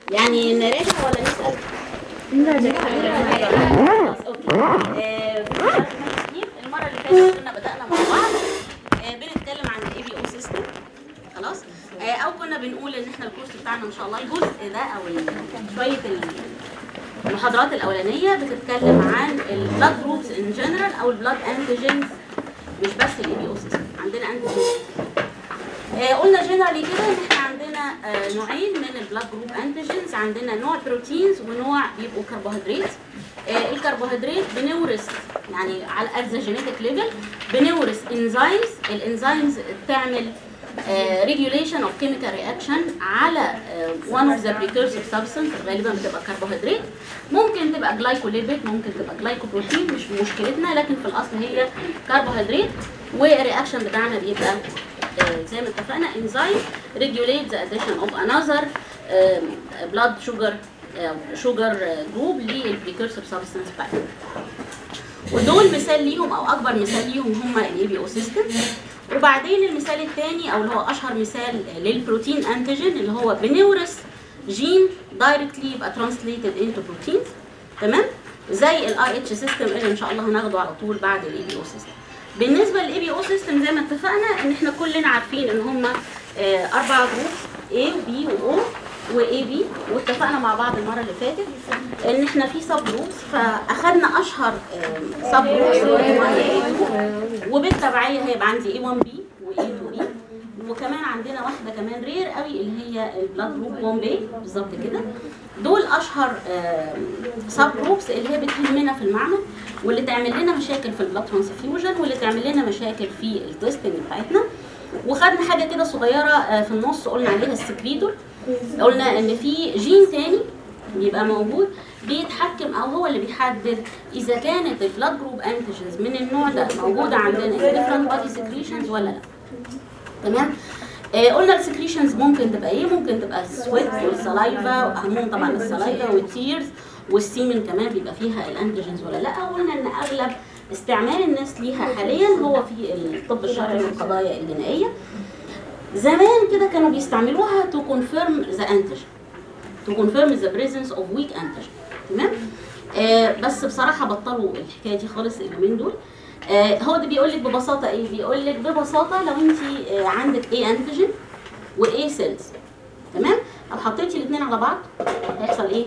يعني نراجع ولا نسال خلاص اوكي آه، المره اللي فاتت كنا بدانا مع بعض آه، بنتكلم عن الاي بي او سيستم خلاص آه، او كنا بنقول ان احنا الكورس بتاعنا ان شاء الله الجزء ده او ال- شويه ال- المحاضرات الاولانيه بتتكلم عن البلاد جروبس ان جنرال او البلاد انتيجنز مش بس الاي بي او سيستم عندنا انتيجنز آه، قلنا جنرالي كده ان احنا عندنا آه، نوعين من البلاد جروب انتيجنز عندنا نوع بروتينز ونوع بيبقوا كربوهيدرات آه، الكربوهيدرات بنورث يعني على ات ذا جينيتك ليفل بنورث انزيمز الانزيمز بتعمل ريجوليشن اوف كيميكال رياكشن على وان اوف ذا بريكورسيف سبستنس غالبا بتبقى كربوهيدرات ممكن تبقى جلايكوليبيد ممكن تبقى جلايكوبروتين مش مشكلتنا لكن في الاصل هي كربوهيدرات والرياكشن بتاعنا بيبقى آه، زي ما اتفقنا enzyme regulate the addition of another آم، blood sugar آه، sugar آه، group للبريكورسور substance بتاعتنا ودول مثال ليهم او اكبر مثال ليهم هم الاي بي او سيستم وبعدين المثال الثاني او اللي هو اشهر مثال للبروتين انتيجين اللي هو بنورث جين دايركتلي يبقى ترانسليتد انتو بروتينز تمام زي الاي اتش سيستم اللي ان شاء الله هناخده على طول بعد الاي بي او سيستم بالنسبه للاي بي او سيستم زي ما اتفقنا ان احنا كلنا عارفين ان هم اربع جروب A وبي واو واي بي واتفقنا مع بعض المره اللي فاتت ان احنا في سب جروبس فاخدنا اشهر سب جروبس وبالتبعيه هيبقى عندي اي 1 بي واي 2 بي وكمان عندنا واحده كمان رير قوي اللي هي البلاد جروب 1 بي بالظبط كده دول اشهر سب جروبس اللي هي بتهمنا في المعمل واللي تعمل لنا مشاكل في البلاد ترانسفيوجن واللي تعمل لنا مشاكل في التستنج بتاعتنا وخدنا حاجه كده صغيره آه، في النص قلنا عليها السكريتور قلنا ان في جين تاني بيبقى موجود بيتحكم او هو اللي بيحدد اذا كانت البلاد جروب انتيجنز من النوع ده موجوده عندنا في different body secretions ولا لا تمام آه قلنا السكريشنز ممكن تبقى ايه ممكن تبقى السويت والسلايفا واهمهم طبعا السلايفا والتيرز والسيمن كمان بيبقى فيها الانتيجنز ولا لا قلنا ان اغلب استعمال الناس ليها حاليا هو في الطب الشرعي والقضايا الجنائيه زمان كده كانوا بيستعملوها تو كونفيرم ذا انتيجن to confirm the presence of weak antigen تمام آه بس بصراحه بطلوا الحكايه دي خالص اليومين دول آه هو ده بيقول لك ببساطه ايه بيقول لك ببساطه لو انت آه عندك ايه انتيجين وايه سيلز تمام لو حطيتي الاثنين على بعض هيحصل ايه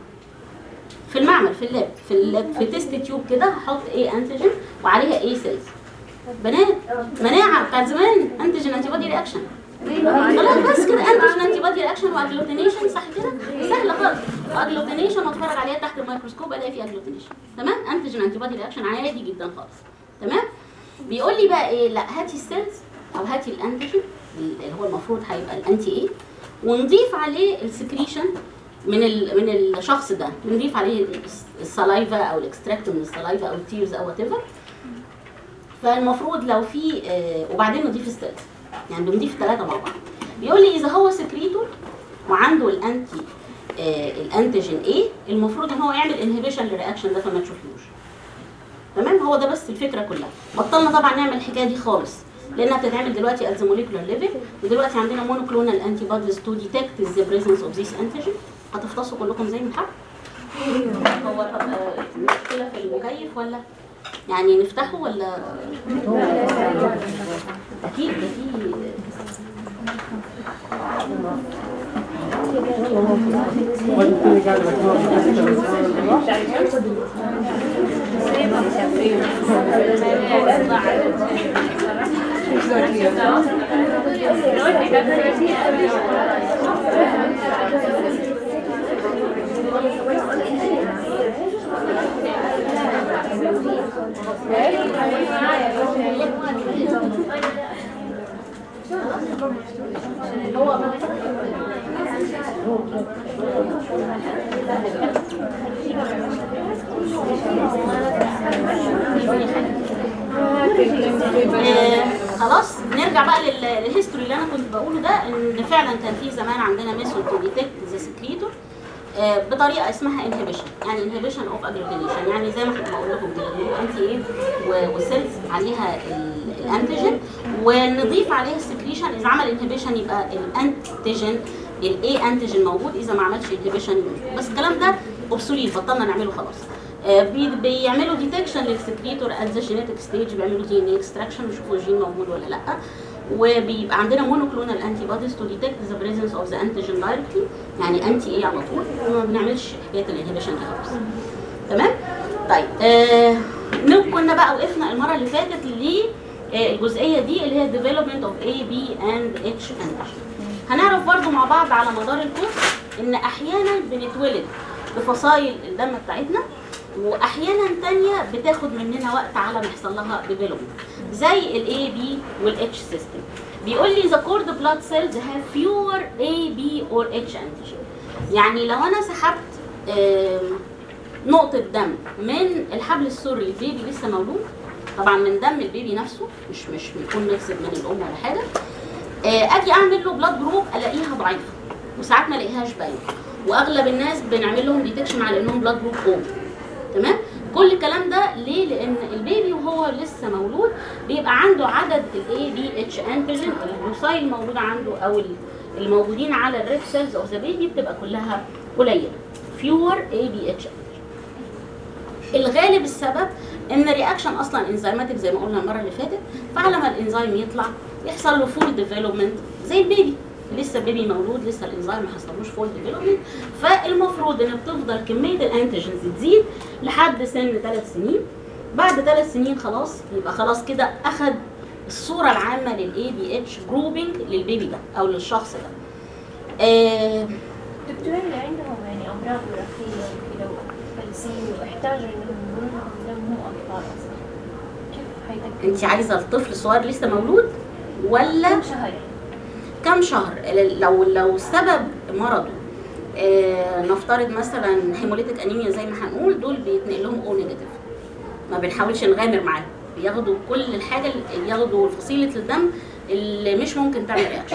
في المعمل في اللاب في اللاب في تيست تيوب كده هحط ايه انتيجين وعليها ايه سيلز بنات مناعه بتاعت زمان انتيجين انتي بودي رياكشن خلاص بس كده انتيجين انتي بودي رياكشن واجلوتينيشن صح كده سهله خالص واجلوتينيشن واتفرج عليها تحت الميكروسكوب الاقي في اجلوتينيشن تمام انتيجين انتي بودي رياكشن عادي جدا خالص تمام بيقول لي بقى ايه لا هاتي السيلز او هاتي الانتيجين اللي هو المفروض هيبقى الانتي ايه ونضيف عليه السكريشن من ال... من الشخص ده بنضيف عليه السلايفا او الاكستراكت من السلايفا او التيرز او وات ايفر فالمفروض لو في آه وبعدين نضيف السيلز يعني بنضيف ثلاثه مع بعض بيقول لي اذا هو سكريتور وعنده الانتي آه الانتيجين ايه المفروض ان هو يعمل انهبيشن للرياكشن ده فما تشوفوش تمام هو ده بس الفكره كلها بطلنا طبعا نعمل الحكايه دي خالص لانها بتتعمل دلوقتي at the molecular level ودلوقتي عندنا monoclonal antibodies to detect the presence of this antigen هتفتصوا كلكم زي ما حب هو طب آه، مشكله في المكيف ولا يعني نفتحه ولا اكيد ده في آه، خلاص نرجع بقى لل- للهيستوري اللي انا كنت بقوله ده ان فعلا كان في زمان عندنا ميثود تو ديتكت ذا سكريتور بطريقه اسمها انهبيشن يعني انهبيشن اوف اجلوتينيشن يعني زي ما كنت بقول لكم كده انتي ايه و- والسيلز عليها ال- الانتيجين ونضيف عليها السكريشن اذا عمل انهبيشن يبقى الانتيجين الاي انتيجين موجود اذا ما عملش انهبيشن بس الكلام ده اوبسوليت بطلنا نعمله خلاص آه، بي- بيعملوا ديتكشن للسكريتور ات ذا جينيتك ستيج بيعملوا دي ان اكستراكشن ويشوفوا الجين موجود ولا لا وبيبقى عندنا مونوكلونال انتي بوديز تو ديتكت ذا بريزنس اوف ذا انتيجين دايركتلي يعني انتي ايه على طول وما بنعملش حكايه الانهبيشن دي خالص تمام طيب آه نو- كنا بقى وقفنا المره اللي فاتت للجزئيه دي اللي هي development of A B and H antigen هنعرف برضو مع بعض على مدار الكورس ان احيانا بنتولد بفصائل الدم بتاعتنا واحيانا تانية بتاخد مننا وقت على ما يحصل لها development زي الاي بي والاتش سيستم بيقول لي the cord blood cells have fewer A B or H antigen يعني لو انا سحبت آم، نقطة دم من الحبل السري للبيبي لسه مولود طبعا من دم البيبي نفسه مش مش بيكون مكسب من الام ولا حاجة آه، اجي اعمل له بلاد جروب الاقيها ضعيفة وساعات ما الاقيهاش باينة واغلب الناس بنعمل لهم ديتكشن على انهم بلاد جروب او تمام كل الكلام ده ليه لان البيبي وهو لسه مولود بيبقى عنده عدد الاي بي اتش انتيجين الفصائل الموجوده عنده او ال- الموجودين على الريد سيلز اوف ذا بيبي بتبقى كلها قليله فيور اي بي اتش الغالب السبب ان رياكشن اصلا انزيماتيك زي ما قلنا المره اللي فاتت فعلى ما الانزيم يطلع يحصل له فول ديفلوبمنت زي البيبي لسه البيبي مولود لسه الانزيم ما حصلوش فول ديفلوبمنت فالمفروض ان بتفضل كميه الانتيجنز تزيد لحد سن ثلاث سنين بعد ثلاث سنين خلاص يبقى خلاص كده اخد الصوره العامه للاي بي اتش جروبنج للبيبي ده او للشخص ده آه الدكتورين اللي عندهم يعني امراض وراثيه وكذا وفلسين واحتاجوا انهم يكونوا دم مو اطفال اصلا كيف حيتأكدوا؟ انت عايزه الطفل الصغير لسه مولود ولا كم شهر كم شهر لو لو سبب مرضه آه نفترض مثلا هيموليتيك انيميا زي ما هنقول دول بيتنقل لهم او نيجاتيف ما بنحاولش نغامر معاهم بياخدوا كل الحاجه اللي ياخدوا فصيله الدم اللي مش ممكن تعمل رياكشن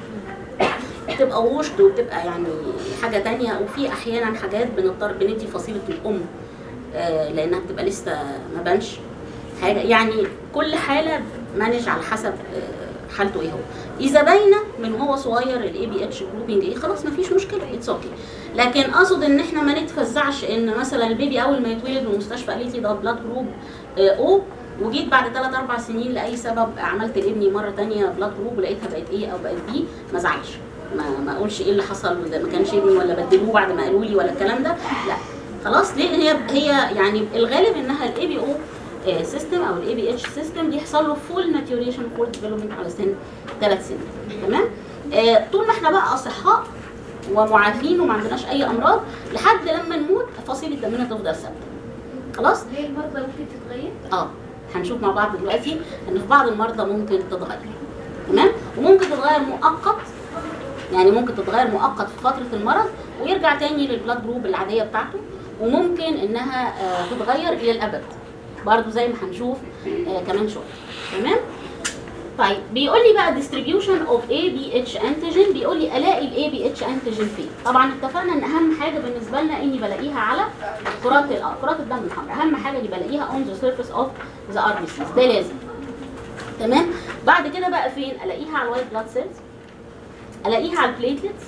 بتبقى وشد وبتبقى يعني حاجه تانية وفي احيانا حاجات بنضطر بندي فصيله الام آه، لانها بتبقى لسه ما بانش حاجه يعني كل حاله مانج على حسب آه، حالته ايه هو اذا باينه من هو صغير الاي بي اتش جروبنج ايه خلاص ما فيش مشكله اتس اوكي لكن اقصد ان احنا ما نتفزعش ان مثلا البيبي اول ما يتولد من المستشفى قالت لي ده بلاد جروب او وجيت بعد 3 4 سنين لاي سبب عملت لابني مره تانية بلاد جروب ولقيتها بقت ايه او بقت بي ما زعلش ما ما اقولش ايه اللي حصل وده ما كانش ابني ولا بدلوه بعد ما قالوا لي ولا الكلام ده لا خلاص ليه هي هي يعني الغالب انها الاي بي او سيستم او الاي بي اتش سيستم بيحصل له فول ماتيوريشن فول ديفلوبمنت على سن ثلاث سنين تمام آه طول ما احنا بقى اصحاء ومعافين وما عندناش اي امراض لحد لما نموت فصيله دمنا تفضل ثابته خلاص هي المرضى ممكن تتغير؟ اه هنشوف مع بعض دلوقتي ان في بعض المرضى ممكن تتغير تمام وممكن تتغير مؤقت يعني ممكن تتغير مؤقت في فتره المرض ويرجع تاني للبلاد جروب العاديه بتاعته وممكن انها آه تتغير الى الابد برضو زي ما هنشوف آه كمان شويه تمام طيب بيقول لي بقى distribution of ABH antigen بيقول لي الاقي الاي بي اتش انتيجين فين طبعا اتفقنا ان اهم حاجه بالنسبه لنا اني بلاقيها على كرات ال- آه، كرات الدم الحمراء اهم حاجه اللي بلاقيها on the surface of the RBCs ده لازم تمام بعد كده بقى فين الاقيها على الوايت بلاد سيلز الاقيها على البليتلتس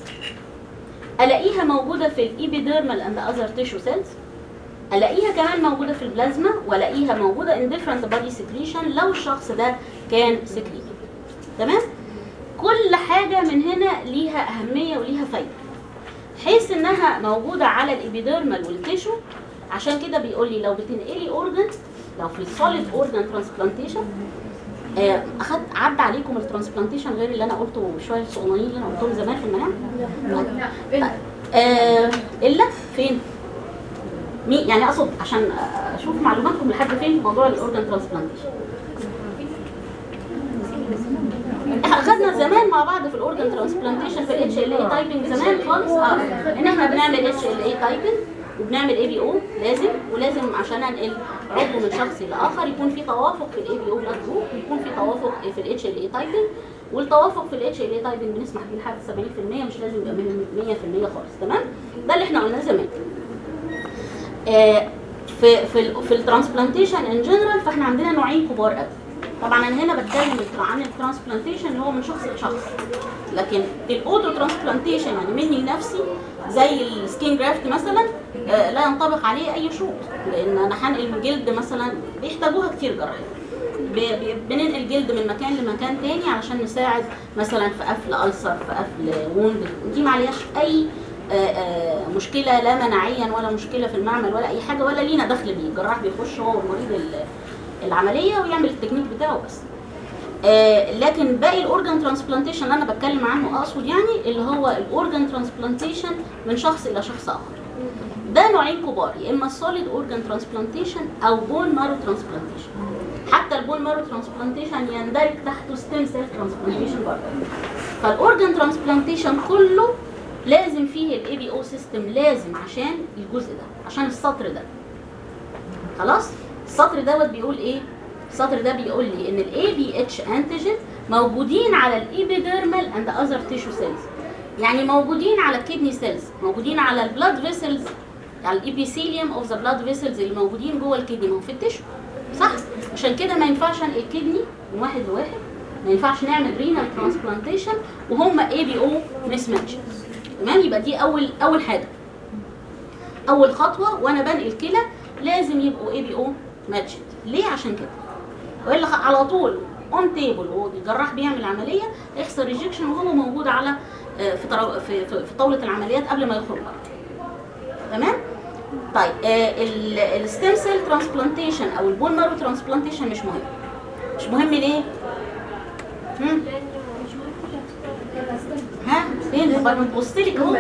الاقيها موجوده في الايبيديرمال اند اذر تيشو سيلز الاقيها كمان موجوده في البلازما والاقيها موجوده in different body secretion لو الشخص ده كان سكريتي تمام كل حاجه من هنا ليها اهميه وليها فايده حيث انها موجوده على الابيديرمال والتيشو عشان كده بيقول لي لو بتنقلي اورجن لو في السوليد اورجن ترانسبلانتيشن اخدت عدى عليكم الترانسبلانتيشن غير اللي انا قلته شويه الصغنانين اللي انا قلتهم زمان في المنام لا آه الا فين مين يعني اقصد عشان اشوف معلوماتكم لحد فين في موضوع الاورجن ترانسبلانتيشن اخذنا زمان مع بعض في الاورجن ترانسبلانتيشن في الاتش ال اي تايبنج زمان خالص اه ان احنا بنعمل اتش ال اي تايبنج وبنعمل اي بي او لازم ولازم عشان انقل عضو من شخص لاخر يكون في توافق في الاي بي او بلاد جروب ويكون في توافق في الاتش ال اي تايبنج والتوافق في الاتش ال اي تايبنج بنسمح بيه لحد 70% مش لازم يبقى من 100% خالص تمام ده اللي احنا قلناه زمان آه، في في ال في الترانسبلانتيشن ان جنرال فاحنا عندنا نوعين كبار قوي طبعا انا هنا بتكلم عن الترانسبلانتيشن اللي هو من شخص لشخص لكن الاوتو ترانسبلانتيشن يعني مني لنفسي زي السكين جرافت مثلا آه، لا ينطبق عليه اي شروط لان انا هنقل من جلد مثلا بيحتاجوها كتير جراحين ب- ب- بننقل جلد من مكان لمكان تاني علشان نساعد مثلا في قفل ألسر في قفل ووند دي ما عليهاش اي آه، آه، مشكله لا مناعيا ولا مشكله في المعمل ولا اي حاجه ولا لينا دخل بيه الجراح بيخش هو والمريض ال- العمليه ويعمل التكنيك بتاعه بس آه، لكن باقي الاورجان ترانسبلانتيشن اللي انا بتكلم عنه اقصد يعني اللي هو الاورجان ترانسبلانتيشن من شخص الى شخص اخر ده نوعين كبار يا اما السوليد اورجان ترانسبلانتيشن او بون مارو ترانسبلانتيشن حتى البون مارو ترانسبلانتيشن يندرج تحته ستيم سيل ترانسبلانتيشن برضه فالاورجان ترانسبلانتيشن كله لازم فيه الاي بي او سيستم لازم عشان الجزء ده عشان السطر ده خلاص السطر دوت بيقول ايه السطر ده بيقول لي ان الاي بي اتش انتيجين موجودين على الايبيديرمال اند اذر تيشو سيلز يعني موجودين على الكدني سيلز موجودين على البلاد فيسلز على الابيثيليوم اوف ذا بلاد فيسلز اللي موجودين جوه الكدني ما هو في التشو صح عشان كده ما ينفعش انقل الكدني من واحد لواحد ما ينفعش نعمل رينال ترانسبلانتيشن وهم اي بي او مس ماتشز تمام يبقى دي اول اول حاجه اول خطوه وانا بنقل كلى لازم يبقوا اي بي او ماتشد ليه عشان كده والا خ- على طول اون تيبل والجراح بيعمل عمليه يحصل ريجكشن وهو موجود على آه، في طرو- في في في طاوله العمليات قبل ما يخرج بره تمام طيب الستيم سيل ترانسبلانتيشن او البون مارو ترانسبلانتيشن مش مهم مش مهم ليه هم؟ ها فين طب ما تبص لك اهو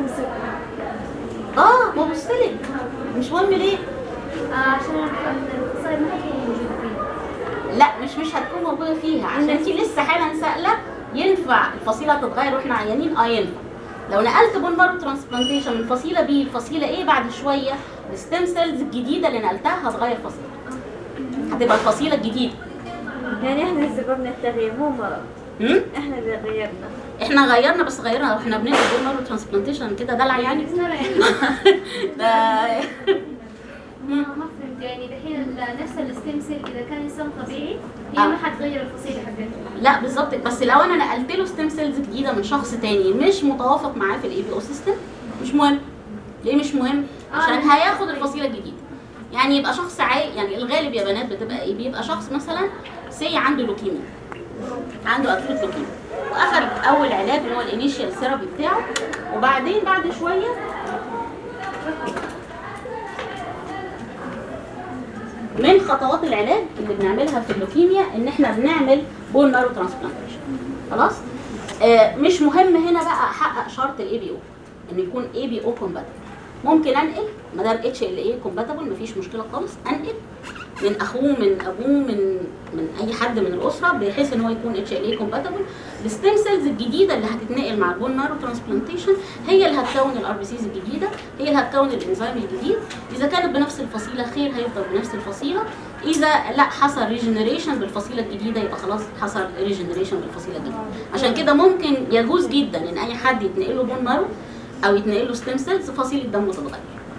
اه ببص لك مش مهم ليه آه، عشان الفصائل ما حتكون موجودة فيه لا مش مش هتكون موجوده فيها عشان انت لسه حالا سائله ينفع الفصيله تتغير واحنا عيانين اه ينفع لو نقلت بون مارو ترانسبلانتيشن من فصيله بي لفصيله ايه بعد شويه الستيم سيلز الجديده اللي نقلتها هتغير فصيله هتبقى الفصيله الجديده يعني احنا اللي سببنا التغيير مو مرض هم؟ احنا اللي غيرنا احنا غيرنا بس غيرنا احنا بننقل بون مارو ترانسبلانتيشن كده دلع يعني بس لا يعني ده ما ما فهمت يعني دحين ال- نفس الستيم سيل اذا كان انسان طبيعي هي آه. ما حتغير الفصيله حقته لا بالظبط بس لو انا نقلت له ستيم سيلز جديده من شخص تاني مش متوافق معاه في الاي بي او سيستم مش مهم ليه مش مهم آه، عشان مش هياخد مهم. الفصيله الجديده يعني يبقى شخص عاي يعني الغالب يا بنات بتبقى ايه بيبقى شخص مثلا سي عنده لوكيميا عنده اكيوت لوكيميا واخد اول علاج اللي هو الانيشيال ثيرابي بتاعه وبعدين بعد شويه من خطوات العلاج اللي بنعملها في اللوكيميا ان احنا بنعمل بون مارو ترانسبلانتيشن خلاص آه مش مهم هنا بقى احقق شرط الاي بي او ان يكون اي بي او كومباتبل ممكن انقل ما دام اتش ال اي كومباتبل مفيش مشكله خالص انقل من اخوه من ابوه من من اي حد من الاسره بحيث ان هو يكون اتش ال اي كومباتبل الستيم سيلز الجديده اللي هتتنقل مع البون مارو ترانسبلانتيشن هي اللي هتكون الار بي سيز الجديده هي اللي هتكون الانزيم الجديد اذا كانت بنفس الفصيله خير هيفضل بنفس الفصيله اذا لا حصل ريجنريشن بالفصيله الجديده يبقى خلاص حصل ريجنريشن بالفصيله الجديده عشان كده ممكن يجوز جدا ان اي حد يتنقل له بون مارو او يتنقل له ستيم سيلز فصيله دمه تتغير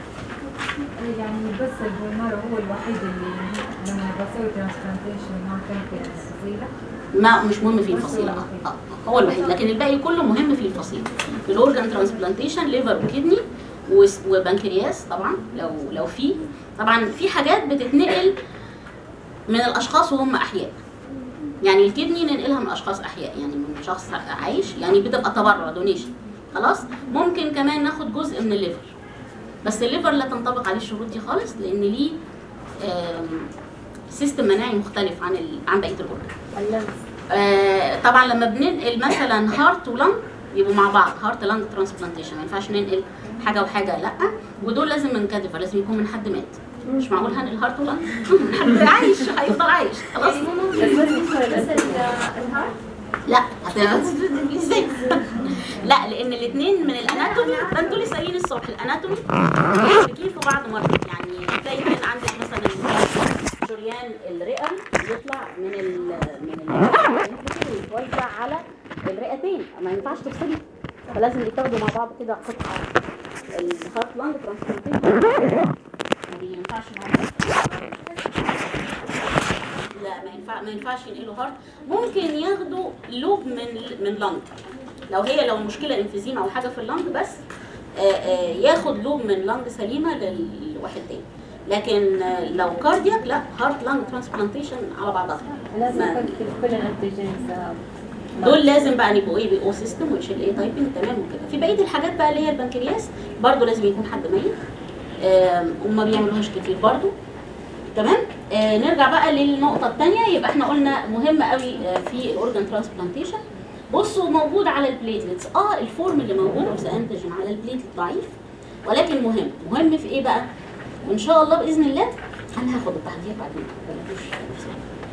يعني بس البولمارو هو الوحيد اللي لما بسوي ترانسبلانتيشن ما كان في الفصيلة ما مش مهم في الفصيله آه، آه، هو الوحيد لكن الباقي كله مهم في الفصيله في الاورجان ترانسبلانتيشن ليفر وكدني وس- وبنكرياس طبعا لو لو في طبعا في حاجات بتتنقل من الاشخاص وهم احياء يعني الكدني ننقلها من اشخاص احياء يعني من شخص عايش يعني بتبقى تبرع دونيشن خلاص ممكن كمان ناخد جزء من الليفر بس الليفر لا تنطبق عليه الشروط دي خالص لان ليه آم، سيستم مناعي مختلف عن ال... عن بقيه الاورجان اللمس آه، طبعا لما بننقل مثلا هارت ولنج يبقوا مع بعض هارت لانج ترانسبلانتيشن ما ينفعش ننقل حاجه وحاجه لا ودول لازم من كادفر لازم يكون من حد مات مش معقول هنقل هارت ولنج حد عايش هيفضل عايش خلاص يعني مو ممكن بس ال- الهارت لا هت- ازاي لا لان الاثنين من الاناتومي ده انتوا لسه قايلين الصبح الاناتومي مشتركين في بعض مره يعني تلاقي كان عندك مثلا شريان الرئوي يطلع من ال من ال ويتوزع على الرئتين ما ينفعش تفصلي فلازم يتاخدوا مع بعض كده قطعه الهارت لانج ترانسبلانتيشن ما ينفعش مع بعض. لا ما ينفع ينفع ما ينفعش ينقلوا هارت ممكن ياخدوا لوب من من لنج لو هي لو مشكله انفيزيما او حاجه في اللنج بس آه، آه، ياخد لوب من لنج سليمه لواحد تاني لكن آه، لو كاردياك لا هارت لانج ترانسبلانتيشن على بعضها لازم ما- يكون في كل الانتيجينز دول لازم بقى يبقوا ايه بي او سيستم ويش ال اي تايبنج تمام وكده في بقيه الحاجات بقى اللي هي البنكرياس برضو لازم يكون حد ميت آم، وما بيعملوهاش كتير برضو تمام آه نرجع بقى للنقطه الثانيه يبقى احنا قلنا مهم قوي آه في الاورجان ترانسبلانتيشن بصوا موجود على البليتلتس اه الفورم اللي موجود اوف انتيجين على البليتلت ضعيف ولكن مهم مهم في ايه بقى وان شاء الله باذن الله انا هاخد التحديات بعدين بلاش نفسي.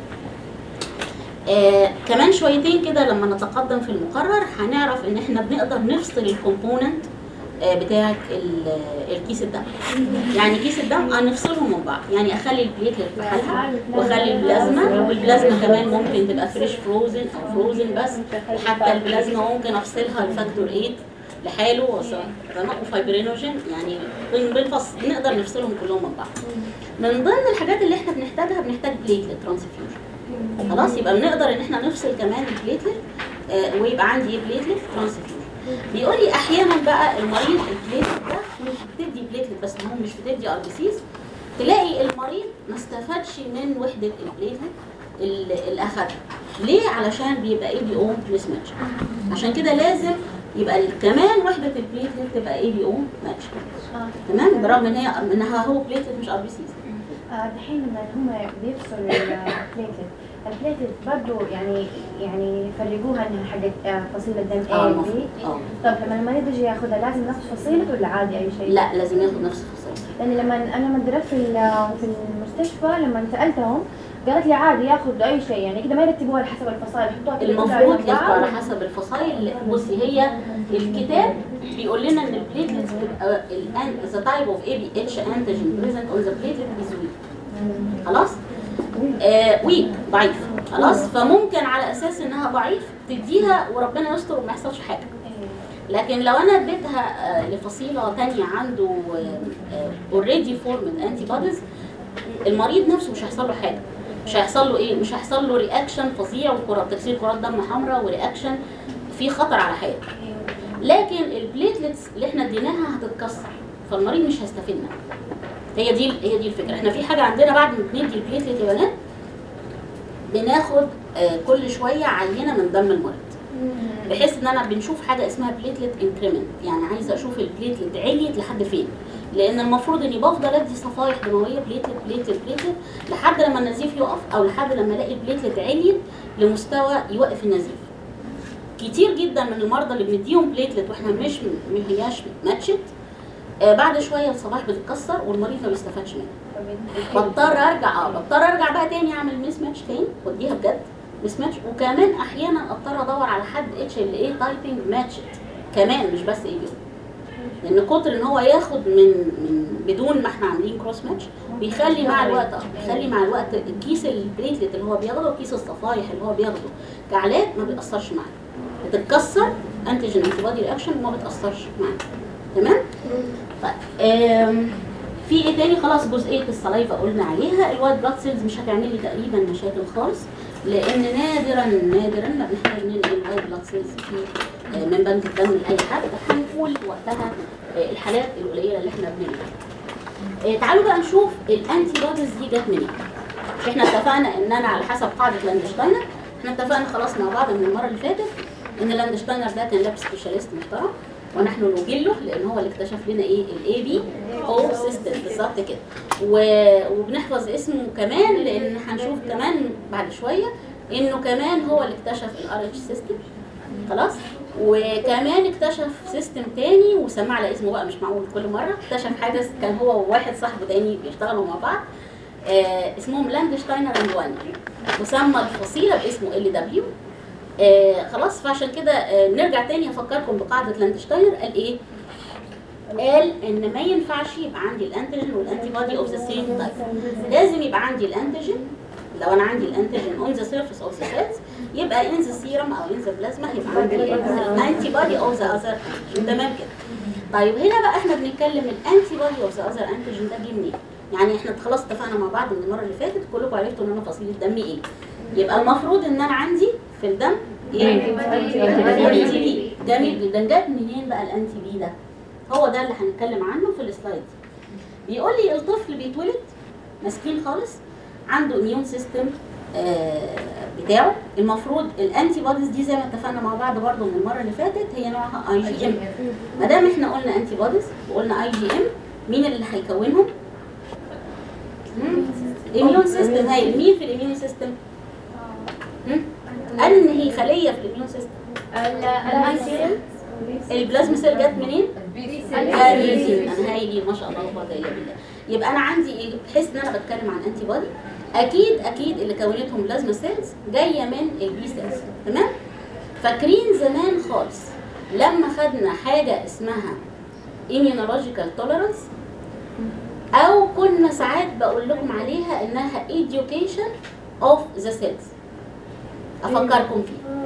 آه كمان شويتين كده لما نتقدم في المقرر هنعرف ان احنا بنقدر نفصل الكومبوننت آه بتاعه ال- الكيس الدم يعني كيس الدم هنفصلهم من بعض يعني اخلي البليتلت في حالها واخلي البلازما والبلازما كمان ممكن تبقى فريش فروزن او فروزن بس حتى البلازما ممكن افصلها لفاكتور 8 لحاله سواء وفايبرينوجين يعني بن- بالفصل نقدر نفصلهم كلهم من بعض من ضمن الحاجات اللي احنا بنحتاجها بنحتاج بليتلت ترانسفيوجن خلاص يبقى بنقدر ان احنا نفصل كمان البليتلت آه ويبقى عندي ايه بليتلت ترانسفيوجن بيقول لي احيانا بقى المريض البليتلت ده مش بتدي بليتلت بس هو مش بتدي ار بي سيز تلاقي المريض ما استفادش من وحده البليتلت ال- اللي اخدها ليه علشان بيبقى اي بي او مس ماتش عشان كده لازم يبقى ال- كمان وحده البليتلت تبقى اي بي او ماتش تمام برغم ان هي انها هو بليتلت مش ار بي سيز دحين لما هم بيفصلوا البليتلت البليتلت برضه يعني يعني يفرقوها انها حقت آه، فصيله دم اه A المفروض B اه طب لما المريض يجي ياخذها لازم نفس فصيلته ولا عادي اي شيء؟ لا لازم ياخد نفس الفصيله لان لما انا لما درست في ال- في المستشفى لما سالتهم قالت لي عادي ياخذ اي شيء يعني كده ما يرتبوها على حسب الفصائل يحطوها كده كلها المفروض جنب ياخدوا بعض. على حسب الفصائل بصي هي الكتاب بيقول لنا ان البليتلتس بتبقى ذا تايب اوف اي بي اتش انتيجين بريزنت اون ذا بليتلت از ويك خلاص آه ويك ضعيف خلاص فممكن على اساس انها ضعيف تديها وربنا يستر وما يحصلش حاجه لكن لو انا اديتها آه، لفصيله تانية عنده اوريدي فورمد انتي بوديز المريض نفسه مش هيحصل له حاجه مش هيحصل له ايه مش هيحصل له رياكشن فظيع وكرات تكسير كرات دم حمراء ورياكشن في خطر على حياته لكن البليتلتس اللي احنا اديناها هتتكسر فالمريض مش هيستفيد منها هي دي هي دي الفكره احنا في حاجه عندنا بعد ما بندي البليتلت يا بنات بناخد آه، كل شويه عينه من دم المريض بحيث ان انا بنشوف حاجه اسمها بليتلت انكريمنت يعني عايزه اشوف البليتلت عليت لحد فين لان المفروض اني بفضل ادي صفائح دمويه بليتلت بليتلت بليتلت لحد لما النزيف يقف او لحد لما الاقي البليتلت عليت لمستوى يوقف النزيف كتير جدا من المرضى اللي بنديهم بليتلت واحنا مش ما هياش ماتشت آه بعد شويه الصفائح بتتكسر والمريض ما بيستفادش منها بضطر ارجع اه بضطر ارجع بقى تاني اعمل ميس ماتش تاني واديها بجد ميس ماتش وكمان احيانا اضطر ادور على حد اتش ال اي تايبنج ماتشت كمان مش بس اي بي لان كتر ان هو ياخد من من بدون ما احنا عاملين كروس ماتش بيخلي مع الوقت اه بيخلي مع الوقت الكيس البليتلت اللي هو بياخده وكيس الصفايح اللي هو بياخده كعلاج ما بيأثرش معاه بتتكسر انتيجين انتي بودي رياكشن وما بتأثرش معاه تمام؟ طيب آم، في ايه تاني خلاص جزئيه الصلايفه قلنا عليها الوايت بلاد سيلز مش هتعمل لي تقريبا مشاكل خالص لان نادرا نادرا ما بنحتاج ننقل الوايت بلاد سيلز في آه، من بنك الدم لاي حد هنقول وقتها آه، الحالات القليله اللي احنا بننقلها آه، تعالوا بقى نشوف الانتي بوديز دي جت منين مش احنا اتفقنا ان انا على حسب قاعده لاندشتاينر احنا اتفقنا خلاص مع بعض من المره اللي فاتت ان لاندشتاينر ده كان لاب سبيشاليست محترم ونحن نجله لان هو اللي اكتشف لنا ايه الاي بي او سيستم بالظبط كده و- وبنحفظ اسمه كمان لان هنشوف كمان بعد شويه انه كمان هو اللي اكتشف الار اتش سيستم خلاص وكمان اكتشف سيستم تاني وسمع على اسمه بقى مش معقول كل مره اكتشف حاجه كان هو وواحد صاحبه تاني بيشتغلوا مع بعض آه اسمهم لاندشتاينر اند وان وسمى الفصيله باسمه ال دبليو آه خلاص فعشان كده آه نرجع تاني افكركم بقاعده لاندشتاينر قال ايه؟ قال ان ما ينفعش يبقى عندي الانتيجين والانتي بودي اوف ذا سيم تايب لازم يبقى عندي الانتيجين لو انا عندي الانتيجين اون ذا سيرفيس اوف ذا سيلز يبقى ان ذا سيرم او ان ذا بلازما هيبقى عندي الانتي بودي اوف ذا اذر تمام كده طيب هنا بقى احنا بنتكلم الانتي بودي اوف ذا اذر انتيجين ده جه منين؟ يعني احنا خلاص اتفقنا مع بعض من المره اللي فاتت كلكم عرفتوا ان انا فصيله دمي ايه يبقى المفروض ان انا عندي في الدم ايه الانتي بي جميل جدا جت منين بقى الانتي بي ده هو ده اللي هنتكلم عنه في السلايد دي بيقول لي الطفل بيتولد مسكين خالص عنده اميون سيستم بتاعه المفروض الانتي بوديز دي زي ما اتفقنا مع بعض برضو من المره اللي فاتت هي نوعها اي جي ام ما دام احنا قلنا انتي بوديز وقلنا اي جي ام مين اللي هيكونهم؟ الاميون سيستم هاي مين في الاميون سيستم؟ انهي خليه في الاميون سيستم؟ البلازما سيل جت منين؟ البيزين انا هايلي ما شاء الله لا قوه الا بالله يبقى انا عندي ايه بحيث ان انا بتكلم عن انتي بودي اكيد اكيد اللي كونتهم بلازما سيلز جايه من البي سيلز تمام فاكرين زمان خالص لما خدنا حاجه اسمها immunological tolerance او كنا ساعات بقول لكم عليها انها education of the cells افكركم فيه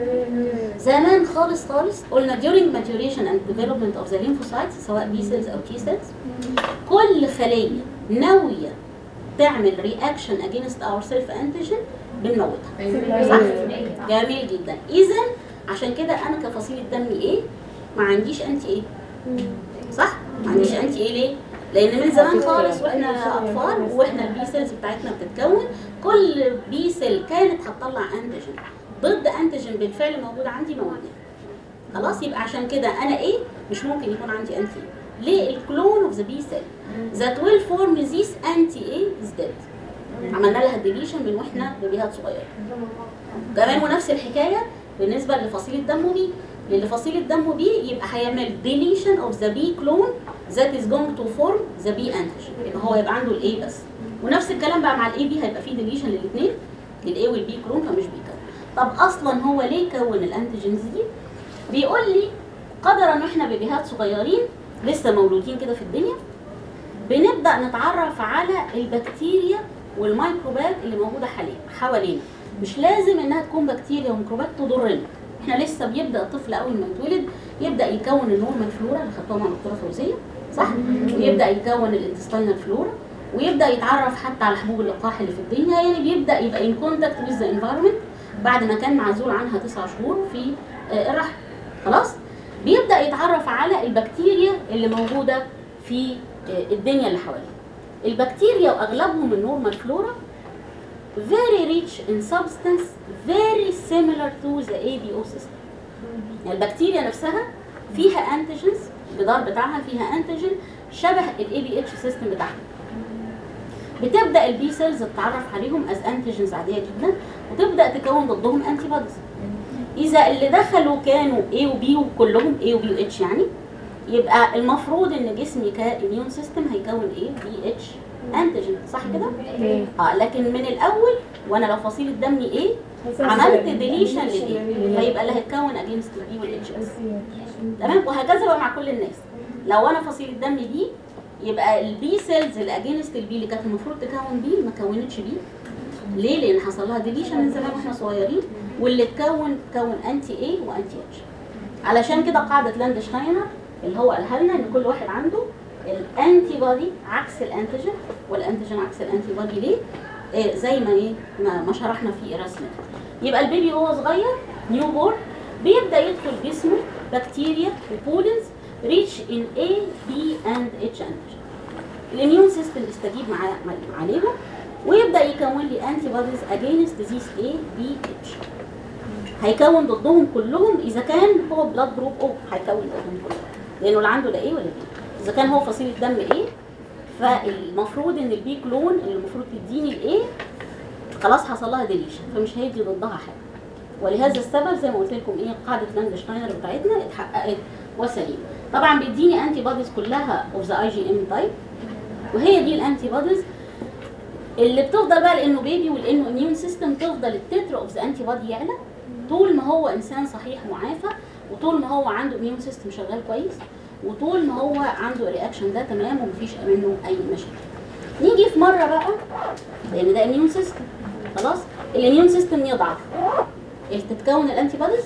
زمان خالص خالص قلنا during maturation and development of the lymphocytes سواء B cells أو T cells كل خلية ناوية تعمل reaction against our self antigen بنموتها صح؟ جميل جدا إذا عشان كده أنا كفصيلة دمي إيه؟ ما عنديش أنتي إيه؟ صح؟ ما عنديش أنتي إيه ليه؟ لان من زمان خالص واحنا اطفال واحنا البي سيلز بتاعتنا بتتكون كل بي سيل كانت هتطلع انتيجين ضد انتيجين بالفعل موجود عندي موجود خلاص يبقى عشان كده انا ايه مش ممكن يكون عندي انتي ليه الكلون اوف ذا بي سيل ذات ويل فورم ذيس انتي ايه از ديد عملنا لها ديليشن من واحنا بيبيهات صغيره كمان ونفس الحكايه بالنسبه لفصيله دمه بي للي فصيله دمه بي يبقى هيعمل ديليشن اوف ذا بي كلون ذات از جوينج تو فورم ذا بي انتيجين يبقى هو يبقى عنده الاي بس ونفس الكلام بقى مع الاي بي هيبقى فيه ديليشن للاثنين للاي والبي كلون فمش بيكون طب اصلا هو ليه كون الانتيجينز دي بيقول لي قدرا ان احنا بيبيهات صغيرين لسه مولودين كده في الدنيا بنبدا نتعرف على البكتيريا والميكروبات اللي موجوده حاليا حوالينا مش لازم انها تكون بكتيريا وميكروبات تضرنا احنا لسه بيبدا الطفل اول ما يتولد يبدا يكون النورمال فلورا اللي خدتوها مع الدكتوره فوزيه صح ويبدا يكون الانتستينال فلورا ويبدا يتعرف حتى على حبوب اللقاح اللي في الدنيا يعني بيبدا يبقى ان كونتاكت وذ ذا انفايرمنت بعد ما كان معزول عنها تسع شهور في آه، الرحم خلاص بيبدا يتعرف على البكتيريا اللي موجوده في آه، الدنيا اللي حواليه البكتيريا واغلبهم النورمال فلورا very rich in substance very similar to the ABO system يعني البكتيريا نفسها فيها انتيجنز الجدار بتاعها فيها انتيجين شبه الاي بي اتش سيستم بتاعها بتبدا البي سيلز تتعرف عليهم از انتيجنز عاديه جدا وتبدا تكون ضدهم انتي بوديز اذا اللي دخلوا كانوا A وبي وكلهم A وبي واتش يعني يبقى المفروض ان جسمي كاميون سيستم هيكون ايه بي اتش انتيجين صح كده اه لكن من الاول وانا لو فصيله دمي ايه عملت ديليشن للايه فيبقى اللي هيتكون اجينست البي والاتش بس تمام وهكذا بقى مع كل الناس لو انا فصيله دمي بي يبقى البي سيلز اللي اجينست البي اللي كانت المفروض تكون بي ما كونتش بي ليه؟ لان حصل لها ديليشن من زمان واحنا صغيرين واللي اتكون تكون انتي اي وانتي اتش علشان كده قاعده لاندشتاينر اللي هو قالها لنا ان كل واحد عنده الانتي بودي عكس الانتيجين والانتيجين عكس الانتي بودي ليه؟ إيه زي ما ايه ما, ما شرحنا في الرسم يبقى البيبي وهو صغير نيو بورن بيبدا يدخل جسمه بكتيريا وبولنز ريتش ان A B and H antigen الاميون سيستم يستجيب مع مع- عليهم ويبدا يكون لي انتي بوديز اجينست ذيس A B H هيكون ضدهم كلهم اذا كان هو بلاد جروب او هيكون ضدهم كلهم لانه لا عنده لا ايه ولا بي اذا كان هو فصيله دم ايه فالمفروض ان البي كلون اللي المفروض تديني الايه خلاص حصل لها ديليشن فمش هيدي ضدها حاجه ولهذا السبب زي ما قلت لكم ايه قاعده لاندشتاينر بتاعتنا اتحققت وسليمه طبعا بيديني انتي بوديز كلها اوف ذا اي جي ام تايب وهي دي الانتي بوديز اللي بتفضل بقى لانه بيبي ولانه اميون سيستم تفضل التتر اوف ذا انتي بودي يعلى طول ما هو انسان صحيح معافى وطول ما هو عنده اميون سيستم شغال كويس وطول ما هو عنده الرياكشن ده تمام ومفيش منه اي مشاكل نيجي في مره بقى لان ده اميون سيستم خلاص الاميون سيستم يضعف اللي تتكون الانتي بوديز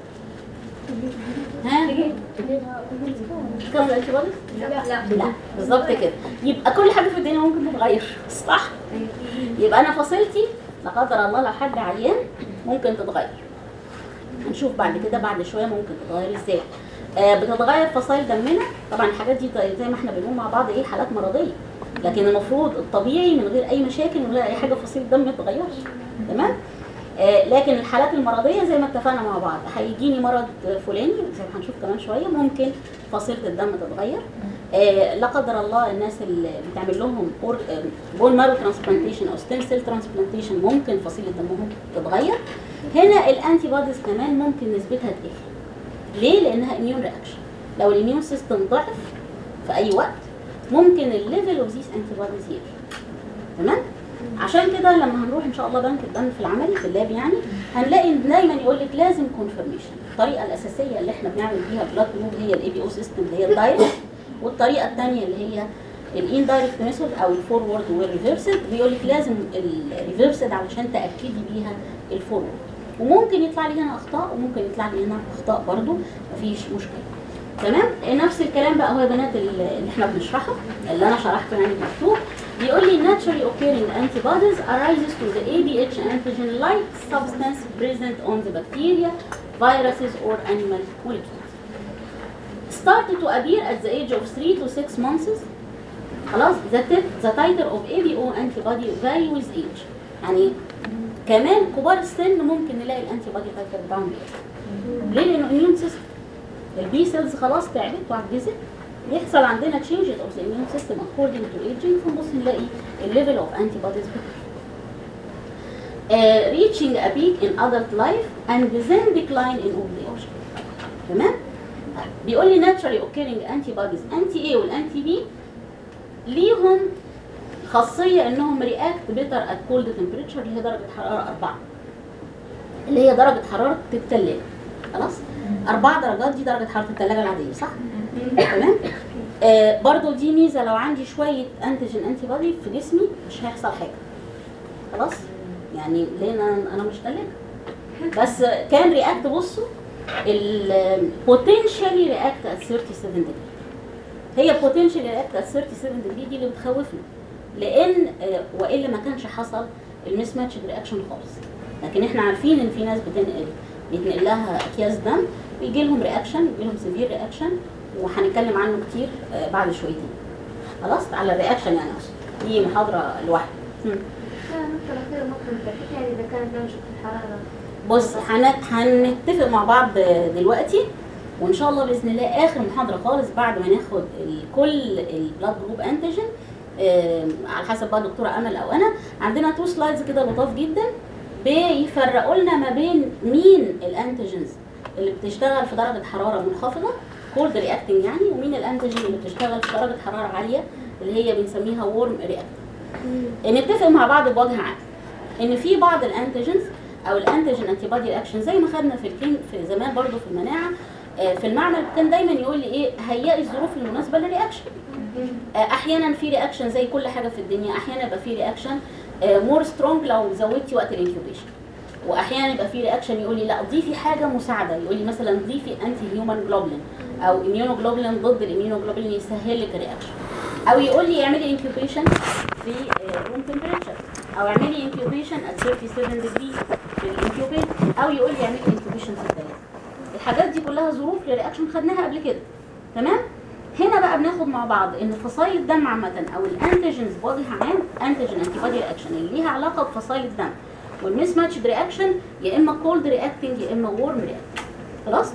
ها تتكون الانتي بوديز لا لا بالظبط كده يبقى كل حاجه في الدنيا ممكن تتغير صح يبقى انا فصيلتي لا قدر الله لو حد عيان ممكن تتغير هنشوف بعد كده بعد شويه ممكن تتغير ازاي آه بتتغير فصائل دمنا طبعا الحاجات دي زي- زي ما احنا بنقول مع بعض ايه حالات مرضيه لكن المفروض الطبيعي من غير اي مشاكل من غير اي حاجه فصيل الدم ما تتغيرش تمام آه لكن الحالات المرضيه زي ما اتفقنا مع بعض هيجيني مرض فلاني زي ما هنشوف كمان شويه ممكن فصيله الدم تتغير آه لا قدر الله الناس اللي بتعمل لهم بون مارو ترانسبلانتيشن او ستيم سيل ترانسبلانتيشن ممكن فصيله دمهم تتغير هنا الانتي بوديز كمان ممكن نسبتها تقل ليه لانها اميون رياكشن لو الاميون سيستم ضعف في اي وقت ممكن الليفل اوف ذيس انتي بوديز يقل تمام عشان كده لما هنروح ان شاء الله بنك الدم في العملي في اللاب يعني هنلاقي إن دايما يقول لك لازم كونفرميشن الطريقه الاساسيه اللي احنا بنعمل بيها بلاد جروب هي الاي بي او سيستم اللي هي الدايركت والطريقه الثانيه اللي هي الاندايركت ميثود او الفورورد والريفرسد بيقول لك لازم الريفرسد علشان تاكدي بيها الفورورد وممكن يطلع لي هنا اخطاء وممكن يطلع لي هنا اخطاء برضو مفيش مشكله تمام نفس الكلام بقى هو يا بنات اللي احنا بنشرحه اللي انا شرحته يعني مكتوب بيقول لي naturally occurring antibodies arises to the ABH antigen like substance present on the bacteria, viruses or animal molecules. Started to appear at the age of 3 to 6 months. خلاص the, tit- the titer of ABO antibody vary with age. يعني كمان كبار السن ممكن نلاقي الانتي بودي تايتر بتاعهم بيقل. ليه؟ لانه immune system البي سيلز خلاص تعبت وعجزت يحصل عندنا changes of the immune system according to aging فنبص نلاقي الليفل of antibodies بتقل. Uh, reaching a peak in adult life and then decline in old age. تمام؟ بيقول لي naturally occurring antibodies anti A والانتي B ليهم خاصية انهم react better at cold temperature اللي هي درجة حرارة أربعة اللي هي درجة حرارة التلاجة خلاص؟ أربع درجات دي درجة حرارة التلاجة العادية صح؟ تمام؟ آه برضو دي ميزة لو عندي شوية انتيجين انتي بودي في جسمي مش هيحصل حاجة خلاص؟ يعني ليه انا انا مش تلاجة بس كان رياكت بصوا ال potentially react at 37 degree هي potentially react at 37 degree دي اللي بتخوفنا لان آه، والا ما كانش حصل المس ماتش رياكشن خالص لكن احنا عارفين ان في ناس بتنقل بيتنقل لها اكياس دم بيجي لهم رياكشن بيجي لهم سيفير رياكشن وهنتكلم عنه كتير آه، بعد شويتين خلاص على الرياكشن يعني اقصد دي محاضره لوحدها مم. النقطة الأخيرة ممكن تحكي يعني إذا كانت درجة الحرارة بص هن- هنتفق مع بعض دلوقتي وان شاء الله باذن الله اخر محاضره خالص بعد ما ناخد ال- كل البلاد جروب انتيجين على حسب بقى دكتوره امل او انا عندنا تو سلايدز كده لطاف جدا بيفرقوا لنا ما بين مين الانتيجينز اللي بتشتغل في درجه حراره منخفضه كولد رياكتنج يعني ومين الانتيجين اللي بتشتغل في درجه حراره عاليه اللي هي بنسميها وورم رياكتنج نتفق مع بعض بوجه عام ان في بعض الانتيجينز او الانتيجين انتي بودي رياكشن زي ما خدنا في الكلين في زمان برضو في المناعه آه، في المعمل كان دايما يقول لي ايه هيئي الظروف المناسبه للرياكشن آه، احيانا في رياكشن زي كل حاجه في الدنيا احيانا يبقى في رياكشن مور سترونج لو زودتي وقت الانكيوبيشن واحيانا يبقى في رياكشن يقول لي لا ضيفي حاجه مساعده يقول لي مثلا ضيفي انتي هيومن جلوبلين او اميونوجلوبلين ضد الاميونوجلوبلين يسهل لك الرياكشن او يقول لي اعملي انكيوبيشن في روم تمبريتشر او اعملي انكيوبيشن ات 37 ديجري في الانكيوبيت او يقول لي اعملي انكيوبيشن في الثلاجه الحاجات دي كلها ظروف لرياكشن خدناها قبل كده تمام هنا بقى بناخد مع بعض ان فصائل الدم عامه او الانتيجينز بوجه عام انتيجين انتي بودي رياكشن اللي ليها علاقه بفصائل الدم والميس ماتش رياكشن يا اما كولد رياكتنج يا اما وورم رياكتنج خلاص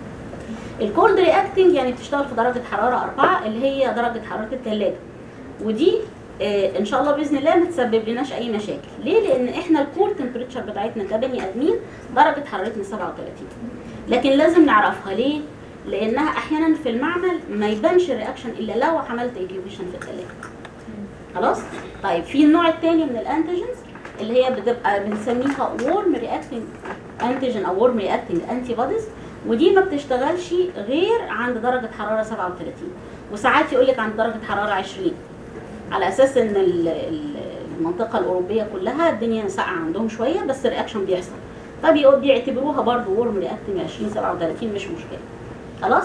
الكولد رياكتنج يعني بتشتغل في درجه حراره 4 اللي هي درجه حراره الثلاجه ودي آه، ان شاء الله باذن الله ما تسبب لناش اي مشاكل ليه لان احنا الكور تمبريتشر بتاعتنا كبني ادمين درجه حرارتنا 37 لكن لازم نعرفها ليه لانها احيانا في المعمل ما يبانش الرياكشن الا لو عملت انكيوبيشن في الثلاجه خلاص طيب في النوع الثاني من الانتيجنز اللي هي بتبقى بنسميها وورم رياكتنج انتيجين او وورم رياكتنج انتي بوديز ودي ما بتشتغلش غير عند درجه حراره 37 وساعات يقول لك عند درجه حراره 20 على اساس ان ال- ال- المنطقه الاوروبيه كلها الدنيا ساقعه عندهم شويه بس الرياكشن بيحصل فبيقول بيعتبروها برضو وورم رياكتنج 20 37 مش مشكله خلاص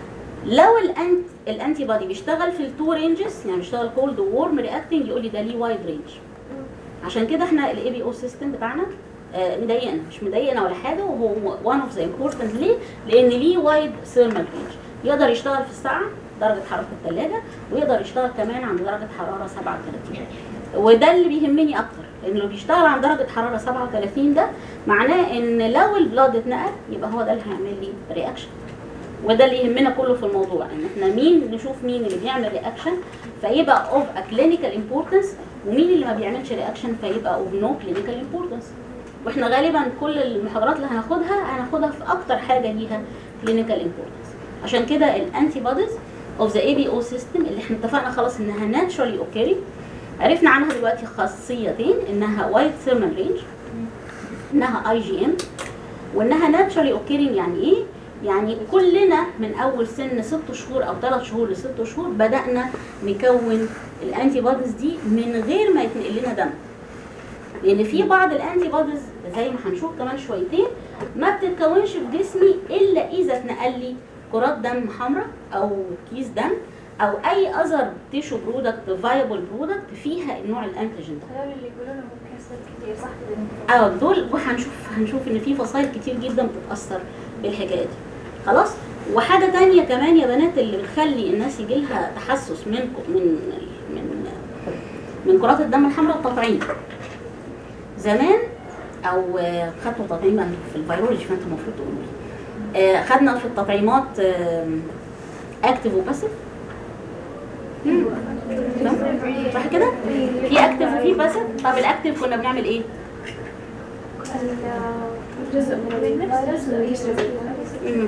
لو الانت الانتي بودي بيشتغل في التو رينجز يعني بيشتغل كولد وورم رياكتنج يقول لي ده ليه وايد رينج عشان كده احنا الاي بي او سيستم بتاعنا آه، مضايقنا مش مضايقنا ولا حاجه وهو وان اوف ذا امبورتنت ليه؟ لان ليه وايد ثيرمال رينج يقدر يشتغل في الساعه درجه حراره الثلاجه ويقدر يشتغل كمان عند درجه حراره 37 وده اللي بيهمني اكتر لان لو بيشتغل عند درجه حراره 37 ده معناه ان لو البلاد اتنقل يبقى هو ده اللي هيعمل لي رياكشن وده اللي يهمنا كله في الموضوع ان احنا مين نشوف مين اللي بيعمل رياكشن فيبقى اوف ا كلينيكال امبورتنس ومين اللي ما بيعملش رياكشن فيبقى اوف نو كلينيكال امبورتنس واحنا غالبا كل المحاضرات اللي هناخدها هناخدها في اكتر حاجه ليها كلينيكال امبورتنس عشان كده الانتي بوديز اوف ذا اي بي او سيستم اللي احنا اتفقنا خلاص انها ناتشورالي اوكيرنج عرفنا عنها دلوقتي خاصيتين انها وايد ثيرمال رينج انها اي جي ام وانها ناتشورالي اوكيرنج يعني ايه؟ يعني كلنا من اول سن ست شهور او ثلاث شهور لست شهور بدانا نكون الانتي بوديز دي من غير ما يتنقل لنا دم لان في بعض الانتي بوديز زي ما هنشوف كمان شويتين ما بتتكونش في جسمي الا اذا اتنقل لي كرات دم حمراء او كيس دم او اي اذر تيشو برودكت فايبل برودكت فيها النوع الانتيجين ده هذول اللي يقولون ممكن يصير كثير صح كذا اه دول وهنشوف هنشوف ان في فصائل كتير جدا بتتاثر بالحكايه دي خلاص وحاجه تانية كمان يا بنات اللي بتخلي الناس يجي لها تحسس من من من من كرات الدم الحمراء التطعيم زمان او آه، خدتوا تطعيما في الفيرولوجي فانتوا المفروض تقولوا لي آه، خدنا في التطعيمات اكتف وباسيف صح كده؟ في اكتف وفي باسيف طب الاكتف كنا بنعمل ايه؟ جزء من الفيروس ويشرب مم.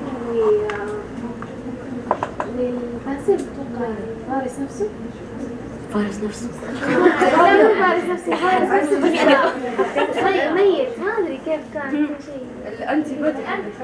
والباسل اتوقع الفارس نفسه فارس نفسه لا مو فارس نفسه فارس نفسه بس مي- ميت ما ادري كيف كان كل شيء الانتي بودي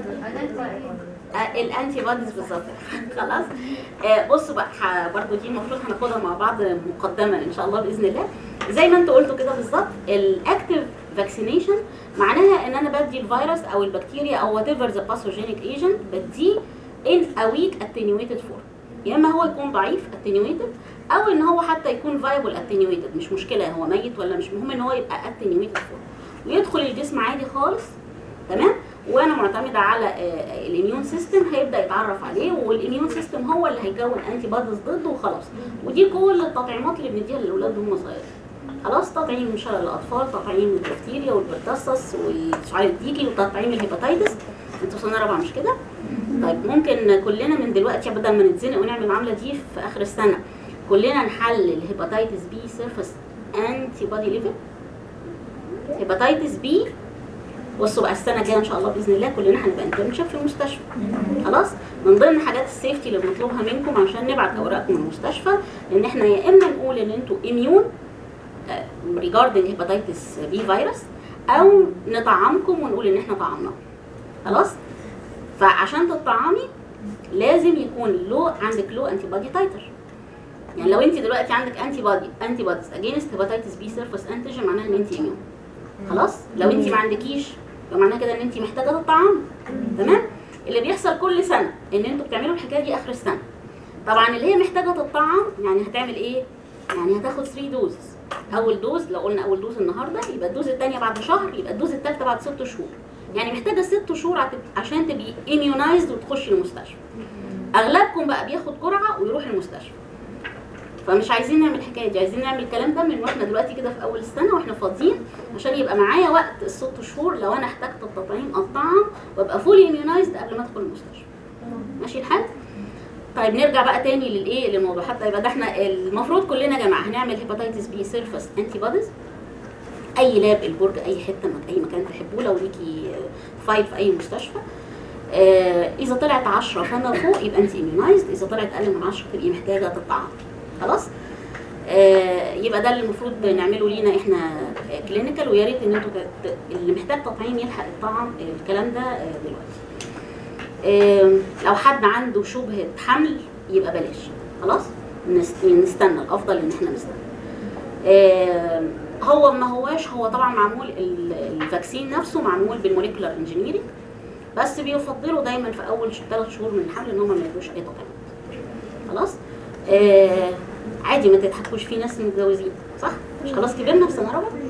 آه، الانتي بوديز بالظبط خلاص آه، بصوا بقى ح- برضو دي المفروض هناخدها مع بعض مقدما ان شاء الله باذن الله زي ما انتوا قلتوا كده بالظبط الاكتيف فاكسينيشن معناها ان انا بدي الفيروس او البكتيريا او وات ايفر ذا باثوجينيك ايجنت بديه ان ا ويك اتنيويتد فورم يا اما هو يكون ضعيف اتنيويتد او ان هو حتى يكون فايبل اتنيويتد مش مشكله هو ميت ولا مش مهم ان هو يبقى اتنيويتد فورم ويدخل الجسم عادي خالص تمام وانا معتمده على آه، الاميون سيستم هيبدا يتعرف عليه والاميون سيستم هو اللي هيكون انتي بوديز ضده وخلاص ودي كل التطعيمات اللي بنديها للاولاد وهم صغيرين خلاص تطعيم شلل الاطفال تطعيم البكتيريا والبرتصص والسعال الديكي وتطعيم الهيباتيتس انتوا سنه رابعه مش كده؟ طيب ممكن كلنا من دلوقتي بدل ما نتزنق ونعمل العمله دي في اخر السنه كلنا نحلل هيباتيتس بي سيرفس انتي بودي ليفل هيباتيتس بي بصوا بقى السنه الجايه ان شاء الله باذن الله كلنا هنبقى انترنشيب في المستشفى خلاص من ضمن حاجات السيفتي اللي بنطلبها منكم عشان نبعت اوراقكم المستشفى ان احنا يا اما نقول ان انتوا اميون ريجاردنج هيباتيتس بي فيروس او نطعمكم ونقول ان احنا طعمناكم خلاص فعشان تطعمي لازم يكون لو عندك لو انتي بودي تايتر يعني لو انت دلوقتي عندك انتي بودي انتي بوديز اجينست هيباتيتس بي سيرفس انتيجين معناها ان انت اميون خلاص لو انت ما عندكيش يبقى معناها كده ان انت محتاجه تطعمي تمام اللي بيحصل كل سنه ان انتوا بتعملوا الحكايه دي اخر السنه طبعا اللي هي محتاجه تطعم يعني هتعمل ايه يعني هتاخد 3 دوزز اول دوز لو قلنا اول دوز النهارده يبقى الدوز الثانيه بعد شهر يبقى الدوز الثالثه بعد 6 شهور يعني محتاجه 6 شهور عت- عشان تبقي اميونايزد وتخشي المستشفى اغلبكم بقى بياخد جرعه ويروح المستشفى فمش عايزين نعمل الحكايه دي عايزين نعمل الكلام ده من واحنا دلوقتي كده في اول السنه واحنا فاضيين عشان يبقى معايا وقت الست شهور لو انا احتجت التطعيم اطعم وابقى فولي اميونايزد قبل ما ادخل المستشفى ماشي الحال طيب نرجع بقى تاني للايه للموضوع حتى يبقى ده احنا المفروض كلنا يا جماعه هنعمل هيباتيتس بي سيرفس انتي بوديز اي لاب البرج اي حته مك- اي مكان تحبوه لو ليكي فايل في اي مستشفى آه اذا طلعت 10 فما فوق يبقى انت اميونايزد اذا طلعت اقل من 10 تبقي محتاجه تطعم خلاص آه يبقى ده اللي المفروض نعمله لينا احنا كلينيكال ويا ريت ان انتوا ت- ت- اللي محتاج تطعيم يلحق الطعم آه، الكلام ده آه، دلوقتي آم، لو حد عنده شبهة حمل يبقى بلاش خلاص نست- نستنى الافضل ان احنا نستنى آم، هو ما هواش هو طبعا معمول ال- الفاكسين نفسه معمول بالموليكولار انجينيرنج بس بيفضلوا دايما في اول ثلاث شهور من الحمل ان هم ما يدوش اي تطعيمات خلاص آه عادي ما تضحكوش في ناس متجوزين صح مش خلاص كبرنا في سنه رابعه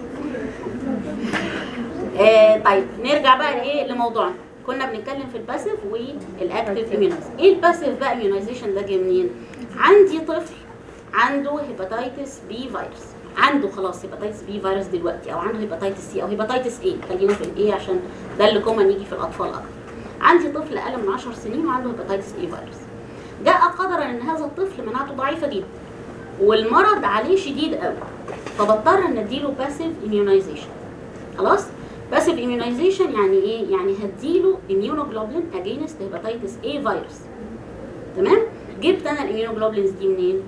آه طيب نرجع بقى لايه لموضوعنا كنا بنتكلم في الباسيف والاكتيف اميونايزيشن ايه الباسيف بقى اميونايزيشن ده جه منين عندي طفل عنده هيباتيتس بي فيروس عنده خلاص هيباتيتس بي فيروس دلوقتي او عنده هيباتيتس سي او هيباتيتس اي خلينا في الايه عشان ده اللي كومن يجي في الاطفال اكتر عندي طفل اقل من 10 سنين وعنده هيباتيتس اي فيروس جاء قدرا ان هذا الطفل مناعته ضعيفه جدا والمرض عليه شديد قوي فبضطر ان اديله باسيف اميونايزيشن خلاص باسيف اميونايزيشن يعني ايه يعني هديله اميونوجلوبولين اجينست هيباتيتس اي فيروس تمام جبت انا الاميونوجلوبولينز دي منين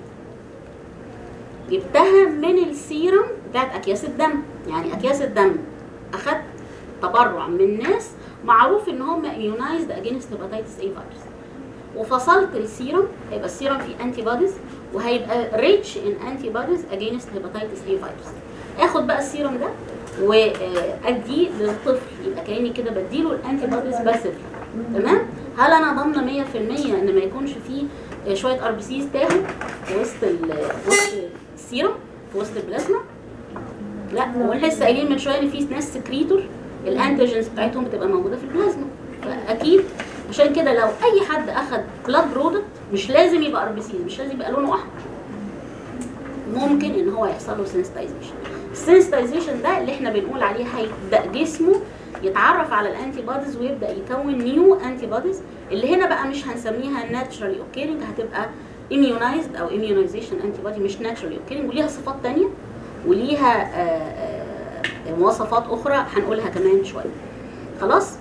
جبتها من السيرم بتاعت اكياس الدم يعني اكياس الدم اخدت تبرع من ناس معروف ان هم اميونايزد اجينست هيباتيتس اي فيروس وفصلت السيرم هيبقى السيرم فيه انتي بوديز وهيبقى ريتش ان انتي بوديز اجينست هيباتيتس اي فيروس اخد بقى السيرم ده واديه للطفل يبقى كاني كده بديله الانتي بوديز باسف تمام هل انا ضامنه 100% ان ما يكونش فيه آه، شويه ار بي سيز تاهوا في وسط ال- في وسط السيرم في وسط البلازما لا هو لسه قايلين من شويه ان في ناس سكريتور الانتيجنز بتاعتهم بتبقى موجوده في البلازما فاكيد عشان كده لو اي حد اخد بلاد برودكت مش لازم يبقى ار بي سي مش لازم يبقى لونه احمر ممكن ان هو يحصل له سنسيتايزيشن السنسيتايزيشن ده اللي احنا بنقول عليه هيبدا جسمه يتعرف على الانتي بوديز ويبدا يكون نيو انتي بوديز اللي هنا بقى مش هنسميها ناتشرالي اوكيرنج هتبقى immunized او immunization انتي بودي مش ناتشرالي اوكيرنج وليها صفات تانية وليها آه، آه، مواصفات اخرى هنقولها كمان شويه خلاص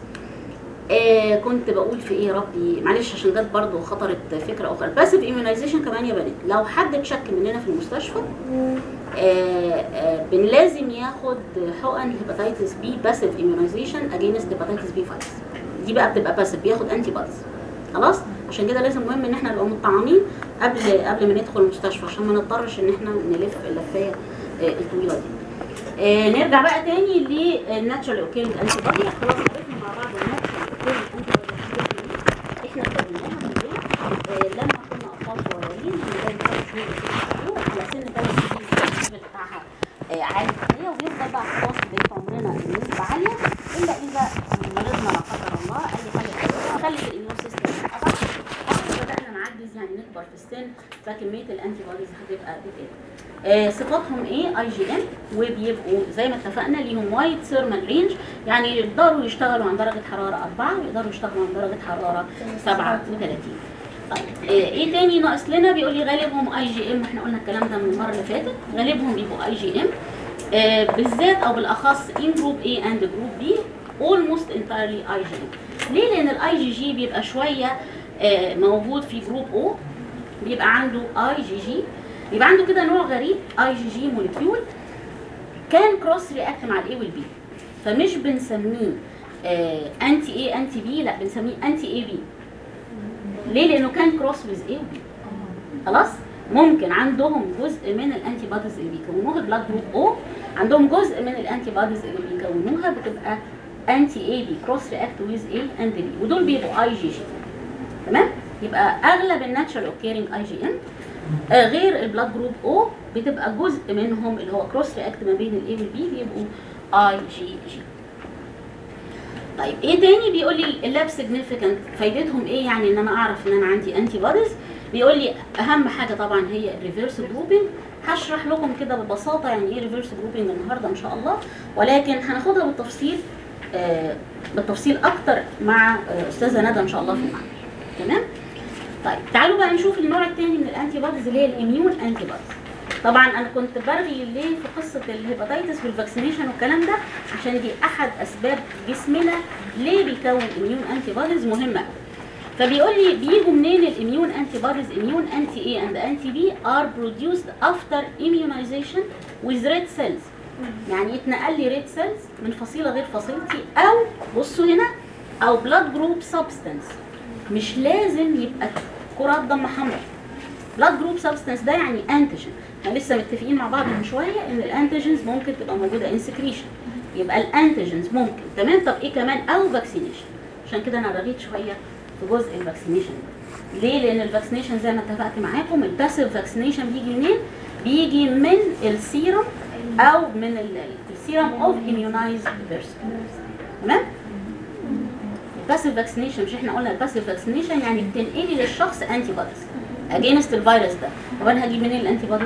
آه كنت بقول في ايه يا ربي معلش عشان جت برضه خطرت فكره اخرى الباسيف immunization كمان يا بنات لو حد اتشك مننا في المستشفى آه آه بن لازم ياخد حقن هيباتيتس بي باسيف immunization اجينست هيباتيتس بي فيروس دي بقى بتبقى باسيف بياخد انتي بوديز خلاص عشان كده لازم مهم ان احنا نبقى مطعمين قبل قبل ما ندخل المستشفى عشان ما نضطرش ان احنا نلف اللفايه آه الطويله دي آه نرجع بقى تاني للناتشرال اوكيرنج انتي بودي خلاص عرفنا مع بعض الناتشرال اوكيرنج انتي بودي احنا استخدمناها من آه لما كنا اطفال صغيرين من زي ثلاث شهور لست شهور على سن ثلاث سنين الليفل بتاعها آه عالي شويه وبيفضل بقى خلاص بقيت عمرنا النسبه عاليه الا اذا مرضنا لا قدر الله اي حاجه خلت الاميون سيستم يتقطع احنا بدانا نعجز يعني نكبر في السن فكميه الانتي بوديز هتبقى بتقل آه، صفاتهم ايه اي جي ام وبيبقوا زي ما اتفقنا ليهم وايد ثيرمال رينج يعني يقدروا يشتغلوا عند درجه حراره 4 ويقدروا يشتغلوا عند درجه حراره 37 طيب آه، ايه تاني ناقص لنا بيقول لي غالبهم اي جي ام احنا قلنا الكلام ده من المره اللي فاتت غالبهم بيبقوا اي جي ام بالذات او بالاخص ان جروب A اند جروب B almost entirely اي جي ام ليه لان الاي جي جي بيبقى شويه آه، موجود في جروب O بيبقى عنده اي جي جي يبقى عنده كده نوع غريب اي جي جي موليكيول كان كروس رياكت مع الاي والبي فمش بنسميه انتي اي انتي بي لا بنسميه انتي اي بي ليه لانه كان كروس ويز اي وبي خلاص ممكن عندهم جزء من الانتي بوديز اللي بيكونوها البلاد جروب او عندهم جزء من الانتي بوديز اللي بيكونوها بتبقى انتي اي بي كروس رياكت ويز اي اند بي ودول بيبقوا اي جي جي تمام يبقى اغلب الناتشرال اوكيرنج اي جي ام آه، غير البلاد جروب او بتبقى جزء منهم اللي هو كروس رياكت ما بين الاي والبي بيبقوا اي جي جي طيب ايه تاني بيقول لي اللاب سيجنيفيكانت فايدتهم ايه يعني ان انا اعرف ان انا عندي انتي بوديز بيقول لي اهم حاجه طبعا هي الريفرس جروبنج هشرح لكم كده ببساطه يعني ايه ريفرس جروبنج النهارده ان شاء الله ولكن هناخدها بالتفصيل آه بالتفصيل اكتر مع آه استاذه ندى ان شاء الله في المعمل تمام طيب تعالوا بقى نشوف النوع الثاني من الانتي بوديز اللي هي الاميون انتي بوديز طبعا انا كنت برغي ليه في قصه الهيباتيتس والفاكسينيشن والكلام ده عشان دي احد اسباب جسمنا ليه بيكون اميون انتي بوديز مهمه قوي فبيقول لي بيجوا منين الاميون انتي بوديز اميون انتي اي اند انتي بي ار بروديوسد افتر immunization with red cells يعني يتنقل لي ريد سيلز من فصيله غير فصيلتي او بصوا هنا او بلاد جروب سبستانس مش لازم يبقى كرات دم حمراء بلاد جروب سبستانس ده يعني انتيجين احنا لسه متفقين مع بعض من شويه ان الانتيجينز ممكن تبقى موجوده ان سكريشن يبقى الانتيجينز ممكن تمام طب ايه كمان او فاكسينيشن عشان كده انا رغيت شويه في جزء الفاكسينيشن ليه لان الفاكسينيشن زي ما اتفقت معاكم الباسيف فاكسينيشن بيجي منين بيجي من السيرم او من السيرم اوف immunized person تمام الباسيف فاكسينيشن مش احنا قلنا الباسيف فاكسينيشن يعني بتنقلي للشخص انتي بوديز اجينست الفيروس ده طب انا هجيب منين الانتي بوديز؟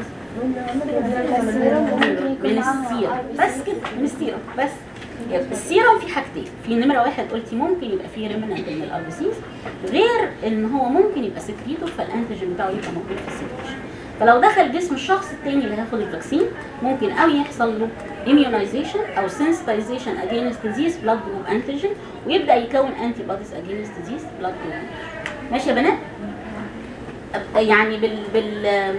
من السيرم بس كده من السيرم بس يبقى السيرم في حاجتين في نمره واحد قلتي ممكن يبقى فيه ريمننت من الاربسيس غير ان هو ممكن يبقى سكريتور فالانتيجين بتاعه يبقى موجود في السيرم فلو دخل جسم الشخص التاني اللي هياخد الفاكسين ممكن قوي يحصل له immunization او sensitization against disease blood group antigen ويبدا يكون انتي بوديز against disease blood group antigen. ماشي يا بنات يعني بال بال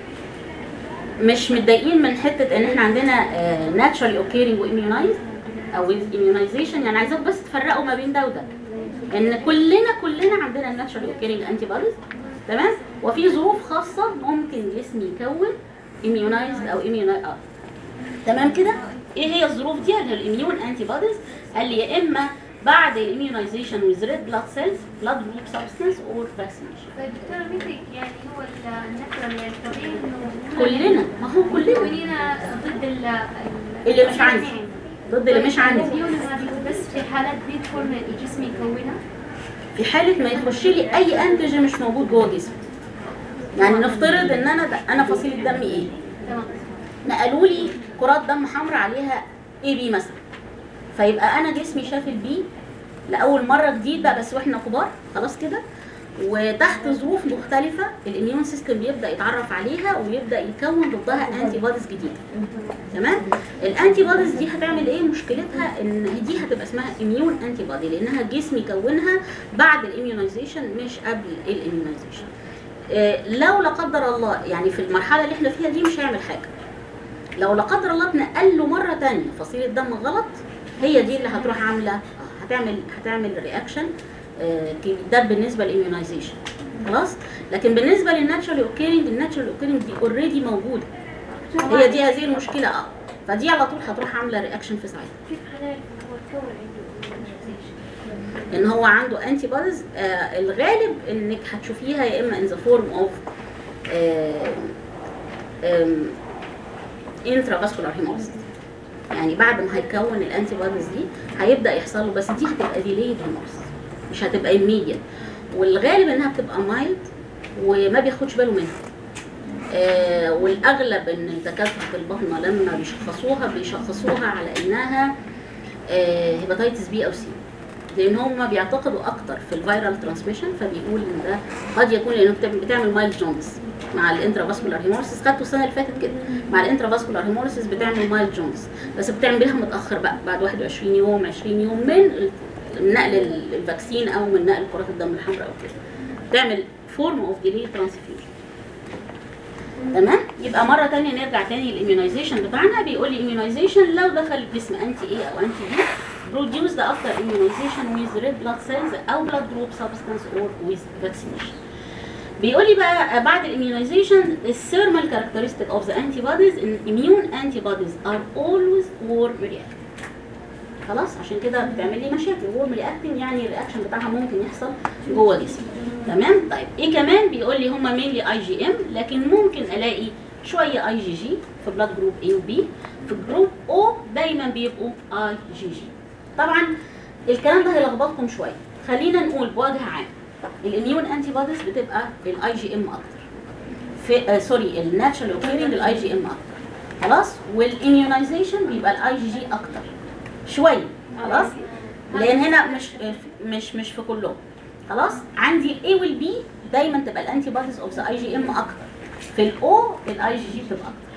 مش متضايقين من حته ان احنا عندنا ناتشرالي اوكيرنج واميونايز او immunization يعني عايزاك بس تفرقوا ما بين ده وده ان كلنا كلنا عندنا ناتشرالي اوكيرنج انتي بوديز تمام وفي ظروف خاصه ممكن جسمي يكون immunized او immunized اه تمام كده ايه هي الظروف دي اللي هي الاميون انتي بوديز قال لي يا اما بعد الاميونايزيشن with red blood cells blood group substance or vaccination طيب دكتورة مثل يعني هو النكرة يعني الطبيعي انه كلنا ما هو كلنا كلنا ضد ال ال- اللي مش عندي ضد اللي مش عندي الديون بس في حالات دي فورم الجسم يكونها في حاله ما يخش لي اي انتيجين مش موجود جوه جسمي يعني نفترض ان انا ده انا فصيله دم ايه تمام نقلوا لي كرات دم حمراء عليها اي بي مثلا فيبقى انا جسمي شاف البي لاول مره جديد بقى بس واحنا كبار خلاص كده وتحت ظروف مختلفه الاميون سيستم بيبدا يتعرف عليها ويبدا يكون ضدها انتي بوديز جديده تمام الانتي بوديز دي هتعمل ايه مشكلتها ان دي هتبقى اسمها اميون انتي بودي لانها الجسم يكونها بعد الاميونايزيشن مش قبل الاميونايزيشن آه، لو لا قدر الله يعني في المرحله اللي احنا فيها دي مش هيعمل حاجه لو لا قدر الله اتنقل له مره تانية فصيله دم غلط هي دي اللي هتروح عامله آه، هتعمل هتعمل رياكشن ده بالنسبه للاميونايزيشن خلاص لكن بالنسبه للناتشرال اوكيرنج الناتشرال اوكيرنج دي اوريدي موجوده هي دي هذه المشكله اه فدي على طول هتروح عامله رياكشن في ساعتها كيف حنعرف هو تكون عنده immunization؟ ان هو عنده انتي بوديز آه الغالب انك هتشوفيها يا اما ان ذا فورم اوف انترافاسكولار هيموليسيس يعني بعد ما هيكون الانتي بوديز دي هيبدا يحصل له بس دي هتبقى ديليد هيموليسيس مش هتبقى immediate والغالب انها بتبقى مايلد وما بياخدش باله منها آه والاغلب ان دكاتره البطنه لما بيشخصوها بيشخصوها على انها هيباتيتس بي او سي لان هم بيعتقدوا اكتر في الفيرال ترانسميشن فبيقول ان ده قد يكون لانه بتعمل- بتعمل مايلد جوندس مع الانترافاسكولار هيموليسيس خدته السنه اللي فاتت كده مع الانترافاسكولار هيموليسيس بتعمل مايلد جوندس بس بتعملها متاخر بقى بعد 21 يوم 20 يوم من ال- من نقل ال- الفاكسين او من نقل كرات الدم الحمراء او كده بتعمل فورم اوف ديلي ترانسفيوجن تمام يبقى مره تانية نرجع تاني للاميونايزيشن بتاعنا بيقول لي immunization لو دخل الجسم انتي ايه او انتي بي produced after immunization with red blood cells او blood group substance or with vaccination بيقول لي بقى بعد الاميونايزيشن الثيرمال characteristic of the antibodies ان immune antibodies are always warm reactive خلاص عشان كده بتعمل لي مشاكل warm reacting يعني الرياكشن بتاعها ممكن يحصل جوه جسمي تمام طيب ايه كمان بيقول لي هما مينلي اي جي ام لكن ممكن الاقي شويه اي جي جي في بلاد جروب اي وبي في جروب او دايما بيبقوا اي جي جي طبعا الكلام ده هيلخبطكم شويه خلينا نقول بوجه عام الاميون انتي بوديز بتبقى الاي جي ام اكتر في آه سوري الناتشرال اوكيرنج الاي جي ام اكتر خلاص والاميونايزيشن بيبقى الاي جي جي اكتر شويه خلاص لان هنا مش مش مش في كلهم خلاص عندي الاي والبي دايما تبقى الانتي بوديز اوف ذا اي جي ام اكتر في الاو الاي جي جي بتبقى اكتر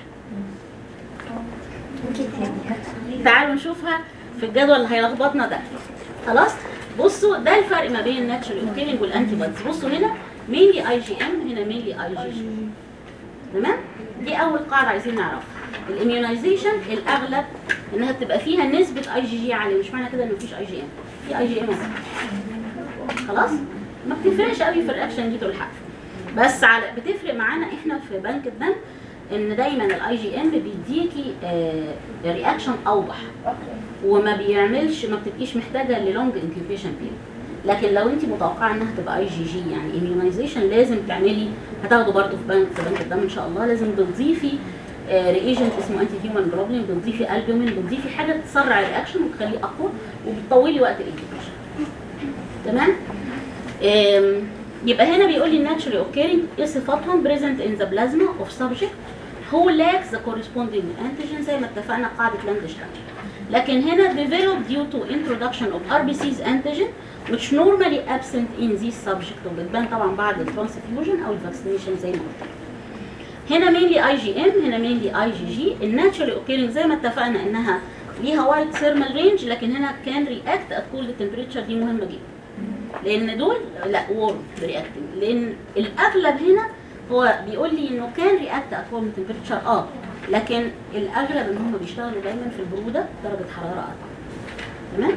تعالوا نشوفها في الجدول اللي هيلخبطنا ده خلاص بصوا ده الفرق ما بين الناتشرال اوكيرنج والانتي بوديز بصوا هنا مينلي اي جي ام هنا مينلي اي جي جي تمام دي اول قاعده عايزين نعرفها الاميونايزيشن الاغلب انها بتبقى فيها نسبه اي جي جي عاليه مش معنى كده ان مفيش اي جي ام في اي جي ام خلاص ما بتفرقش قوي في الرياكشن دي طول الحق بس على بتفرق معانا احنا في بنك الدم ان دايما الاي جي ام بيديكي آه رياكشن اوضح وما بيعملش ما بتبقيش محتاجه للونج انكيوبيشن بيريد لكن لو انت متوقعه انها تبقى اي جي جي يعني immunization لازم تعملي هتاخده برضه في بنك في بنك الدم ان شاء الله لازم بتضيفي ريجنت اسمه انتي هيومن جلوبولين بتضيفي البومين بتضيفي حاجه تسرع الرياكشن وتخليه اقوى وبتطولي وقت الانكيوبيشن تمام آم، يبقى هنا بيقول لي naturally occurring ايه صفاتهم present in the plasma of subject who lacks the corresponding antigen زي ما اتفقنا قاعده لاندشتاين لكن هنا developed due to introduction of RBC's antigen which normally absent in this subject وبتبان طبعا بعد الترانسفيوجن او الفاكسينيشن زي ما قلت هنا mainly اي جي ام هنا mainly اي جي جي الناتشرالي اوكيرنج زي ما اتفقنا انها ليها وايد ثيرمال رينج لكن هنا كان رياكت ات كولد تمبريتشر دي مهمه جدا لان دول لا وورم رياكتنج لان الاغلب هنا هو بيقول لي انه كان رياكت ات وورم تمبريتشر اه لكن الاغلب ان هم بيشتغلوا دايما في البروده درجه حراره اقل تمام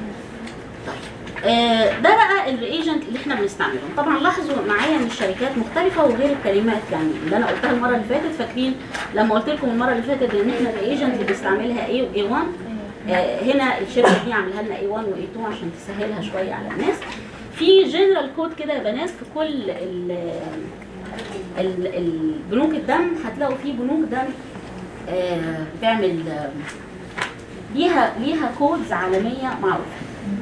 طيب آه ده بقى الريجنت اللي احنا بنستعمله طبعا لاحظوا معايا ان الشركات مختلفه وغير الكلمات يعني اللي انا قلتها المره اللي فاتت فاكرين لما قلت لكم المره اللي فاتت ان احنا الريجنت اللي بنستعملها ايه واي 1 آه هنا الشركه دي عاملها لنا اي 1 واي 2 عشان تسهلها شويه على الناس في جنرال كود كده يا بنات في كل ال ال- ال- بنوك الدم هتلاقوا فيه بنوك دم آه بتعمل آه ليها ليها كودز عالميه معروفه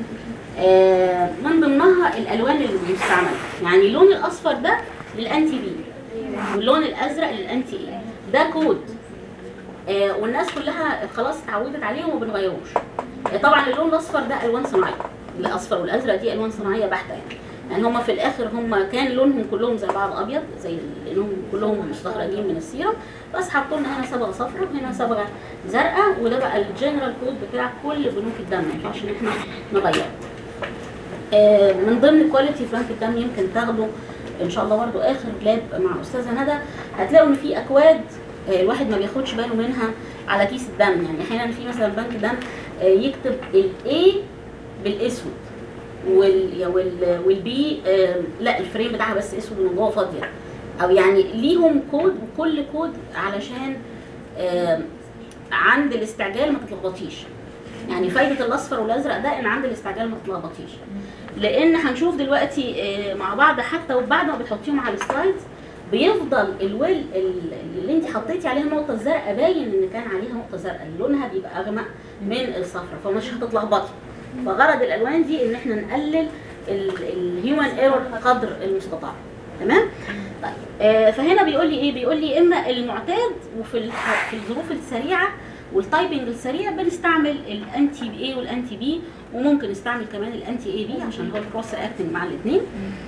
آه، من ضمنها الالوان اللي بتستعمل يعني اللون الاصفر ده للانتي بي واللون الازرق للانتي اي ده كود آه، والناس كلها خلاص اتعودت عليه وما بنغيروش آه، طبعا اللون الاصفر ده الوان صناعيه الاصفر والازرق دي الوان صناعيه بحته يعني يعني هم في الاخر هم كان لونهم كلهم زي بعض ابيض زي لانهم كلهم مستخرجين من السيرم بس حطوا لنا هنا صبغه صفراء وهنا صبغه زرقاء وده بقى الجنرال كود بتاع كل بنوك الدم ما ينفعش ان احنا نغيره آه، من ضمن كواليتي فرانك الدم يمكن تاخده ان شاء الله برضو اخر لاب مع استاذه ندى هتلاقوا ان في اكواد آه، الواحد ما بياخدش باله منها على كيس الدم يعني احيانا في مثلا بنك دم آه، يكتب الاي بالاسود وال وال والبي آه، لا الفريم بتاعها بس اسود ومن جوه فاضيه او يعني ليهم كود وكل كود علشان آه، عند الاستعجال ما تتلخبطيش يعني فايده الاصفر والازرق ده ان عند الاستعجال ما تتلخبطيش لان هنشوف دلوقتي آه، مع بعض حتى وبعد ما بتحطيهم على السلايدز بيفضل الويل ال- اللي انت حطيتي عليها النقطه الزرقاء باين ان كان عليها نقطه زرقاء لونها بيبقى اغمق من الصفرا فمش هتتلخبطي فغرض الالوان دي ان احنا نقلل الهيومن ايرور قدر المستطاع تمام طيب آه فهنا بيقول لي ايه بيقول لي اما المعتاد وفي الح- في الظروف السريعه والتايبنج السريع بنستعمل الانتي بي اي والانتي بي وممكن نستعمل كمان الانتي اي بي عشان هو الكروس اكتنج مع الاثنين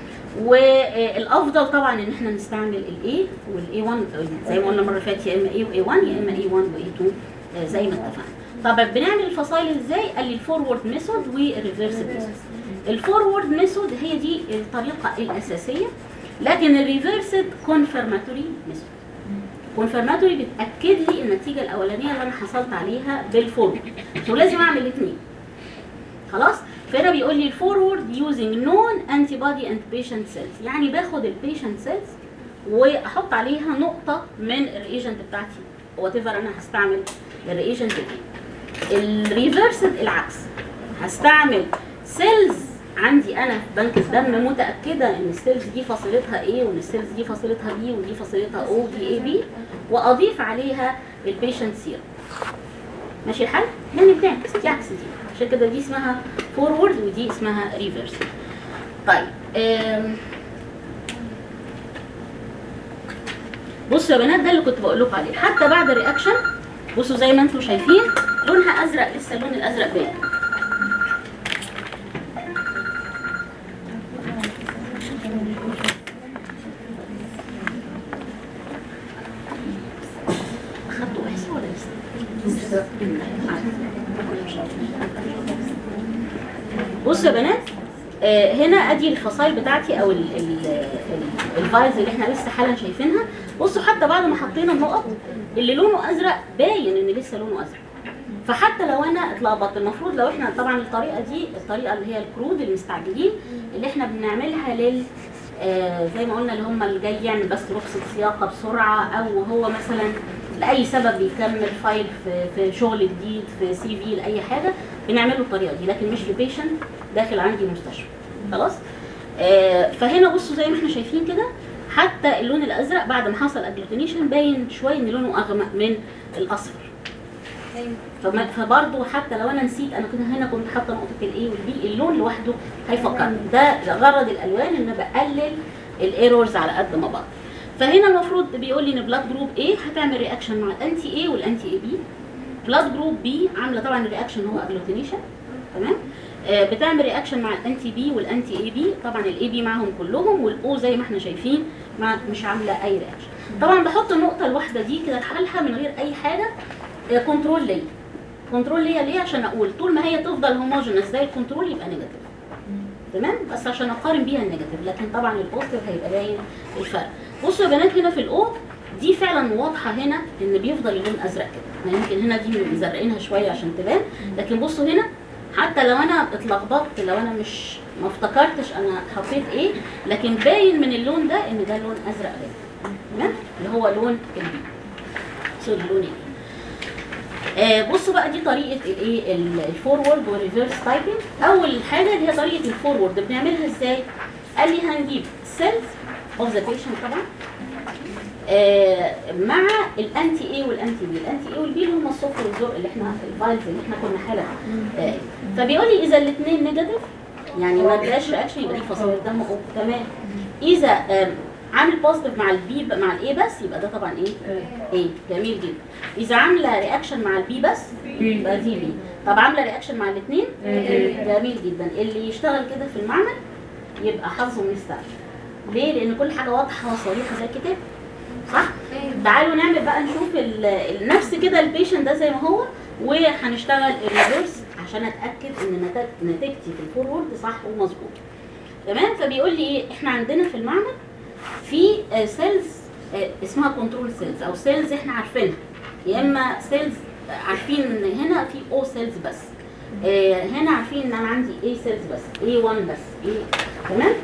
والافضل طبعا ان احنا نستعمل الاي والاي 1 زي ما قلنا المره اللي فاتت يا اما اي واي 1 يا اما اي 1 واي 2 آه، زي ما اتفقنا طب بنعمل الفصائل ازاي قال لي الفورورد ميثود والريفرس ميثود الفورورد ميثود هي دي الطريقه الاساسيه لكن الريفرسد كونفرماتوري ميثود كونفرماتوري بتاكد لي النتيجه الاولانيه اللي انا حصلت عليها بالفورورد ولازم اعمل الاثنين خلاص فهنا بيقول لي الفورورد يوزنج نون انتي بودي اند بيشنت سيلز يعني باخد البيشنت سيلز واحط عليها نقطه من الريجنت بتاعتي وات ايفر انا هستعمل الريجنت دي الريفرسد العكس هستعمل سيلز عندي انا في بنك الدم متاكده ان السيلز دي فصيلتها ايه وان السيلز دي فصيلتها بي ودي فصيلتها او دي اي بي واضيف عليها البيشنت سيرم ماشي الحال؟ يعني بنعكس دي عكس دي عشان كده دي اسمها فورورد ودي اسمها ريفرس طيب آم، بصوا يا بنات ده اللي كنت بقول لكم عليه حتى بعد الرياكشن بصوا زي ما انتم شايفين لونها ازرق لسه اللون الازرق باين اخدتوا احصاء ولا لسه؟ بصوا يا بنات آه، هنا ادي الفصائل بتاعتي او ال- ال- ال- الفايلز اللي احنا لسه حالا شايفينها بصوا حتى بعد ما حطينا النقط اللي لونه ازرق باين ان لسه لونه ازرق فحتى لو انا اتلخبطت المفروض لو احنا طبعا الطريقه دي الطريقه اللي هي الكرود المستعجلين اللي احنا بنعملها لل آه زي ما قلنا اللي هم اللي جاي يعمل بس رخصه سياقه بسرعه او هو مثلا لاي سبب بيكمل فايل في, في شغل جديد في سي في لاي حاجه بنعمله الطريقه دي لكن مش لبيشنت داخل عندي مستشفى خلاص آه فهنا بصوا زي ما احنا شايفين كده حتى اللون الازرق بعد ما حصل اجلوتينيشن باين شويه ان لونه اغمق من الاصفر فما- فبرضه حتى لو انا نسيت انا كنت هنا كنت حاطه نقطه الاي والبي اللون لوحده هيفكرني ده غرض الالوان ان بقلل الايرورز على قد ما بقدر فهنا المفروض بيقول لي ان بلاد جروب A هتعمل رياكشن مع الانتي اي والانتي اي بي بلاد جروب بي عامله طبعا الرياكشن هو اجلوتينيشن تمام آه، بتعمل رياكشن مع الانتي بي والانتي اي بي طبعا الاي بي معاهم كلهم والاو زي ما احنا شايفين ما مش عامله اي رياكشن طبعا بحط النقطه الواحده دي كده لحالها من غير اي حاجه كنترول ليا كنترول ليا ليه عشان اقول طول ما هي تفضل هوموجينس زي الكنترول يبقى نيجاتيف تمام بس عشان اقارن بيها النيجاتيف لكن طبعا البوزيتيف هيبقى باين الفرق بصوا يا بنات هنا في الاو دي فعلا واضحه هنا ان بيفضل اللون ازرق كده ما يمكن هنا دي مزرقينها شويه عشان تبان لكن بصوا هنا حتى لو انا اتلخبطت لو انا مش ما افتكرتش انا حطيت ايه لكن باين من اللون ده ان ده لون ازرق غامق تمام اللي هو لون البي سوري لون ايه آه بصوا بقى دي طريقه الايه ال- الفورورد والريفرس تايبنج اول حاجه اللي هي طريقه الفورورد بنعملها ازاي قال لي هنجيب سيلز اوف ذا بيشنت طبعا آه مع الانتي اي والانتي بي الانتي اي والبي اللي هم الصفر والزرق اللي احنا الفايلز اللي احنا كنا حالها آه فبيقول لي اذا الاثنين نيجاتيف يعني ما اداش رياكشن يبقى دي فصيله دم او تمام اذا آم، عامل بوزيتيف مع البي مع الاي بس يبقى ده طبعا ايه ايه جميل جدا اذا عامله رياكشن مع البي بس يبقى دي بي طب عامله رياكشن مع الاثنين جميل جدا اللي يشتغل كده في المعمل يبقى حظه مستعجل ليه لان كل حاجه واضحه وصريحه زي الكتاب صح تعالوا نعمل بقى نشوف ال- ال- نفس كده البيشنت ده زي ما هو وهنشتغل الريفرس عشان اتاكد ان نتاج- نتيجتي في الفورورد صح ومظبوط تمام فبيقول لي ايه احنا عندنا في المعمل في سيلز اسمها كنترول سيلز او سيلز احنا عارفينها يا اما سيلز عارفين ان هنا في او سيلز بس آه، هنا عارفين ان انا عندي اي سيلز بس اي 1 بس اي تمام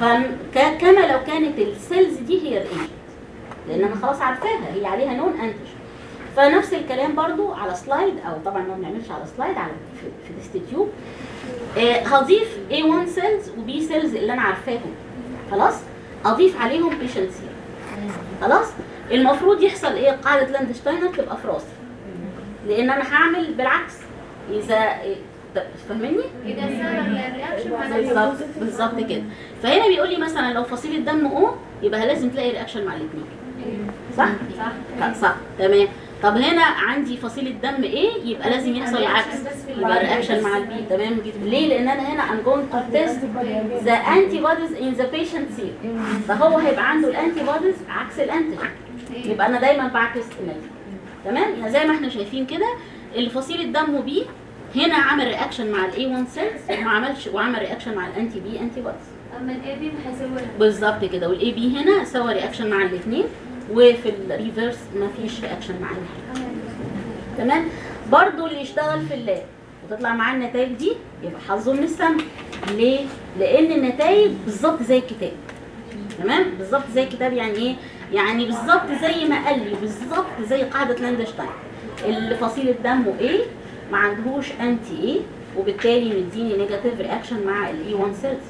فكما لو كانت السيلز دي هي الايجنت لان انا خلاص عارفاها هي عليها نون انتيجين فنفس الكلام برضو على سلايد او طبعا ما بنعملش على سلايد على في, في الاستديو آه هضيف A1 سيلز وبي سيلز اللي انا عارفاهم خلاص اضيف عليهم بيشنت سيل خلاص المفروض يحصل ايه قاعده لاندشتاينر تبقى في راسي لان انا هعمل بالعكس اذا إيه، طب فاهمني إذا صار الرياكشن مع بالظبط بالظبط كده فهنا بيقول لي مثلا لو فصيله دم او يبقى لازم تلاقي رياكشن مع الاثنين صح صح صح تمام طب هنا عندي فصيله دم ايه يبقى لازم يحصل العكس يبقى رياكشن مع البي تمام جدا ليه لان انا هنا I'm going to test the antibodies in the patient serum فهو هيبقى عنده الانتي بوديز عكس الانتيجين يبقى انا دايما بعكس النتيجه تمام يعني زي ما احنا شايفين كده اللي فصيله دمه بي هنا عمل رياكشن مع الاي 1 سيلز وما عملش وعمل رياكشن مع الانتي بي انتي بوديز أما الأي بي ما حيسوي لها بالظبط كده والاي بي هنا سوى رياكشن مع الاثنين وفي الريفرس ما فيش رياكشن مع الاثنين تمام برضو اللي يشتغل في اللاب وتطلع معاه النتائج دي يبقى حظه من السما ليه لان النتائج بالظبط زي الكتاب تمام بالظبط زي الكتاب يعني ايه يعني بالظبط زي ما قال لي بالظبط زي قاعده لاندشتاين اللي فصيله دمه ايه ما عندهوش انتي ايه وبالتالي مديني نيجاتيف رياكشن مع الاي 1 سيلز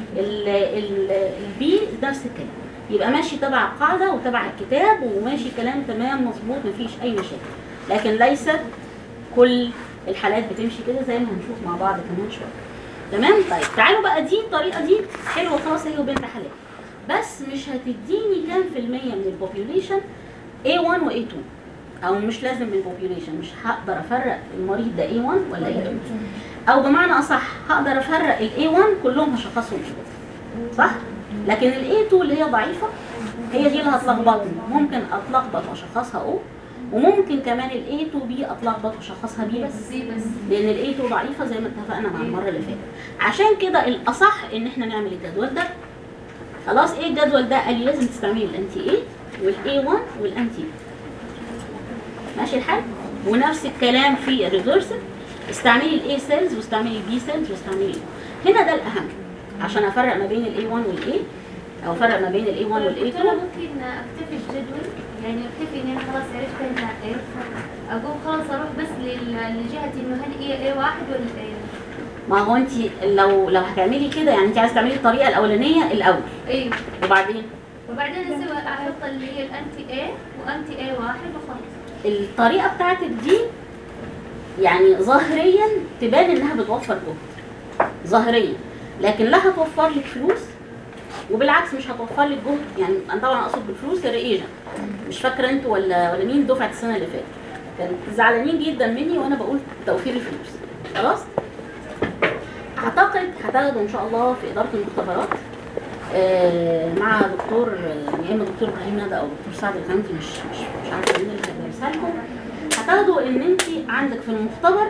البي نفس الكلام يبقى ماشي تبع القاعده وتبع الكتاب وماشي كلام تمام مظبوط مفيش اي مشاكل لكن ليس كل الحالات بتمشي كده زي ما هنشوف مع بعض كمان شويه تمام طيب تعالوا بقى دي الطريقه دي حلوه خلاص هي وبنت حلال بس مش هتديني كام في المية من البوبيوليشن A1 و A2 او مش لازم من البوبيوليشن مش هقدر افرق المريض ده A1 ولا A2 او بمعنى اصح هقدر افرق ال A1 كلهم هشخصهم A1 صح لكن ال A2 اللي هي ضعيفه هي دي اللي هتلخبطني ممكن اتلخبط واشخصها O وممكن كمان ال A2B اتلخبط واشخصها B بس دي بس لان الاي 2 ضعيفه زي ما اتفقنا مع المره اللي فاتت عشان كده الاصح ان احنا نعمل الجدول ده خلاص ايه الجدول ده قال لي لازم تستعملي الانتي اي والاي 1 والانتي بي ماشي الحال ونفس الكلام في الريفرسل استعملي الاي سيلز واستعملي البي سيلز واستعملي ال هنا ده الاهم عشان افرق ما بين الاي 1 والاي او افرق ما بين الاي 1 والاي دكتورة 2 ممكن اكتفي بجدول يعني اكتفي اني انا خلاص عرفت انها ايه اقوم خلاص اروح بس لل- لجهة انه هل هي ايه واحد ولا ايه ما هو انت لو لو هتعملي كده يعني انت عايزه تعملي الطريقه الاولانيه الاول ايه وبعدين وبعدين اسوي احط اللي هي الانتي اي وانتي اي واحد وخلاص الطريقه بتاعتك دي يعني ظاهريا تبان انها بتوفر جهد ظاهريا لكن لا هتوفر لك فلوس وبالعكس مش هتوفر لك جهد يعني انا طبعا اقصد بالفلوس الريجن مش فاكره انتوا ولا ولا مين دفعه السنه اللي فاتت كانوا زعلانين جدا مني وانا بقول توفير الفلوس خلاص اعتقد هتاخدوا ان شاء الله في اداره المختبرات آه، مع دكتور آه، يا اما دكتور ابراهيم ندى او دكتور سعد الغامدي مش مش مش عارفه مين اللي هيدرسها لكم هتاخدوا ان انت عندك في المختبر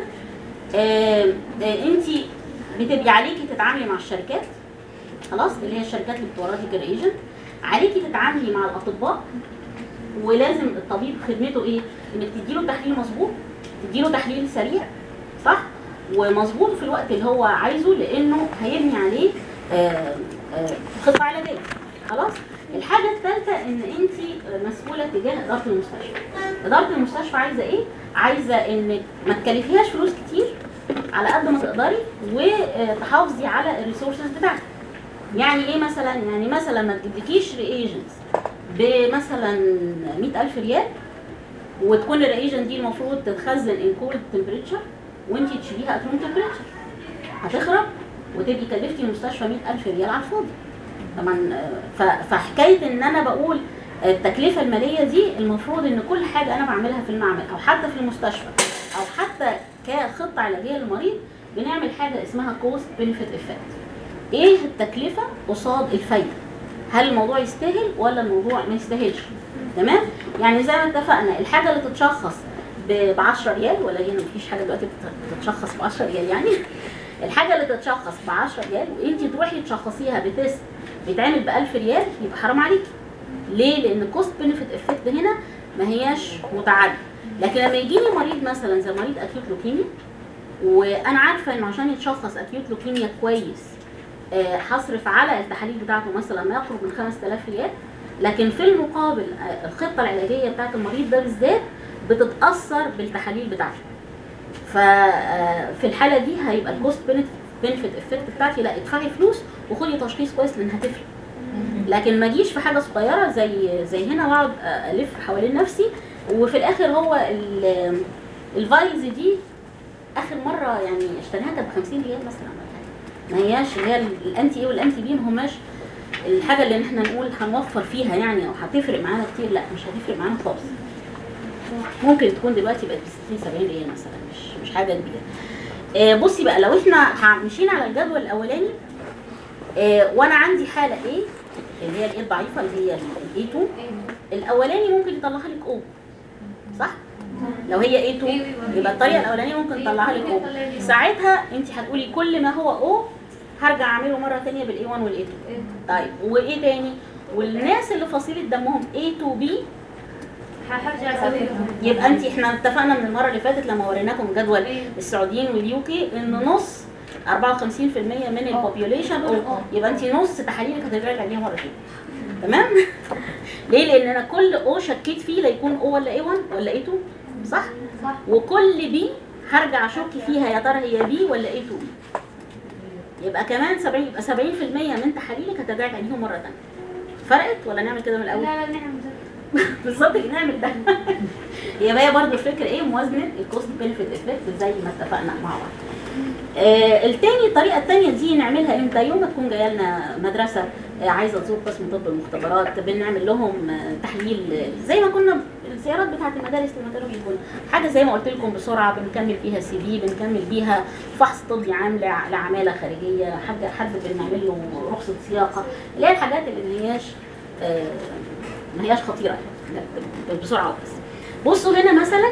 انت بتبقي عليكي تتعاملي مع الشركات خلاص اللي هي الشركات اللي بتورد لك الريجن عليكي تتعاملي مع الاطباء ولازم الطبيب خدمته ايه؟ انك تديله تحليل مظبوط تديله تحليل سريع صح؟ ومظبوط في الوقت اللي هو عايزه لانه هيبني عليه آه، آه، خطه علاجيه خلاص؟ الحاجه الثالثه ان انت مسؤوله تجاه اداره المستشفى. اداره المستشفى عايزه ايه؟ عايزه انك ما تكلفيهاش فلوس كتير على قد ما تقدري وتحافظي على الريسورسز بتاعتك. يعني ايه مثلا؟ يعني مثلا ما تجيبلكيش ريجنز بمثلا 100000 ريال وتكون الريجن دي المفروض تتخزن ان كولد تمبريتشر وانت تشيليها ات روم تمبريتشر هتخرب وتبقي كلفتي المستشفى 100000 ريال على الفاضي طبعا آه، ف- فحكايه ان انا بقول التكلفه الماليه دي المفروض ان كل حاجه انا بعملها في المعمل او حتى في المستشفى او حتى كخطه علاجيه للمريض بنعمل حاجه اسمها كوست بنفيت افكت ايه التكلفه قصاد الفايده هل الموضوع يستاهل ولا الموضوع ما يستاهلش تمام يعني زي ما اتفقنا الحاجه اللي تتشخص ب 10 ريال ولا هنا مفيش حاجه دلوقتي بت- بتتشخص ب 10 ريال يعني الحاجه اللي تتشخص ب 10 ريال وانت تروحي تشخصيها بتست بيتعمل ب 1000 ريال يبقى حرام عليكي ليه لان الكوست بنفيت افكت هنا ما هياش متعادله لكن لما يجيني مريض مثلا زي مريض اكيوت لوكيميا وانا عارفه انه عشان يتشخص اكيوت لوكيميا كويس آه، هصرف على التحاليل بتاعته مثلا ما يقرب من 5000 ريال لكن في المقابل آه، الخطه العلاجيه بتاعت المريض ده بالذات بتتاثر بالتحاليل بتاعته ففي الحاله دي هيبقى الكوست بنفيت افكت بتاعتي لا ادفعي فلوس وخدي تشخيص كويس لان هتفرق لكن ما اجيش في حاجه صغيره زي زي هنا واقعد الف حوالين نفسي وفي الاخر هو ال- الفايلز دي اخر مره يعني اشتريها كانت ب 50 ريال مثلا ولا حاجه ما هياش اللي هي الانتي اي والانتي بي ما هماش الحاجه اللي احنا نقول هنوفر فيها يعني او هتفرق معانا كتير لا مش هتفرق معانا خالص ممكن تكون دلوقتي بقت ب 60 70 ريال مثلا مش مش حاجه كبيره آه بصي بقى لو احنا مشينا على الجدول الاولاني آه وانا عندي حاله ايه اللي هي الايه الضعيفه اللي هي الاي 2 الاولاني ممكن يطلعها لك او صح لو هي اي 2 يبقى الطريقه الاولانيه ممكن تطلعها لك او ساعتها انت هتقولي كل ما هو او هرجع اعمله مره ثانيه بالاي 1 والاي 2 طيب وايه تاني والناس اللي فصيله دمهم A2 B هرجع اسوي يبقى انت احنا اتفقنا من المره اللي فاتت لما وريناكم جدول السعوديين واليوكي ان نص 54% من البوبيوليشن يبقى انت نص تحاليلك هترجعي عليها مرتين تمام ليه لان انا كل او شكيت فيه لا يكون او ولا اي 1 ولا اي 2 صح صح. وكل بي هرجع اشك فيها يا ترى هي بي ولا اي 2 بي يبقى كمان 70 يبقى 70% من تحاليلك هترجعي تعيديهم مره ثانيه فرقت ولا نعمل كده من لا الاول لا نعم بالظبط كده نعمل ده هي بقى برضو الفكره ايه موازنه الكوست بنفيت افكت زي ما اتفقنا مع بعض آه التاني الطريقه التانيه دي نعملها امتى يوم ما تكون جايه لنا مدرسه آه عايزه تزور قسم طب المختبرات بنعمل لهم آه تحليل آه، زي ما كنا الزيارات بتاعه المدارس لما كانوا بيكونوا حاجه زي ما قلت لكم بسرعه بنكمل فيها سي في بنكمل بيها فحص طبي عام لع- لعماله خارجيه حد حد بنعمل له رخصه سياقه اللي هي الحاجات اللي ما هياش آه، ما هياش خطيره يعني لا، بسرعه بس بصوا هنا مثلا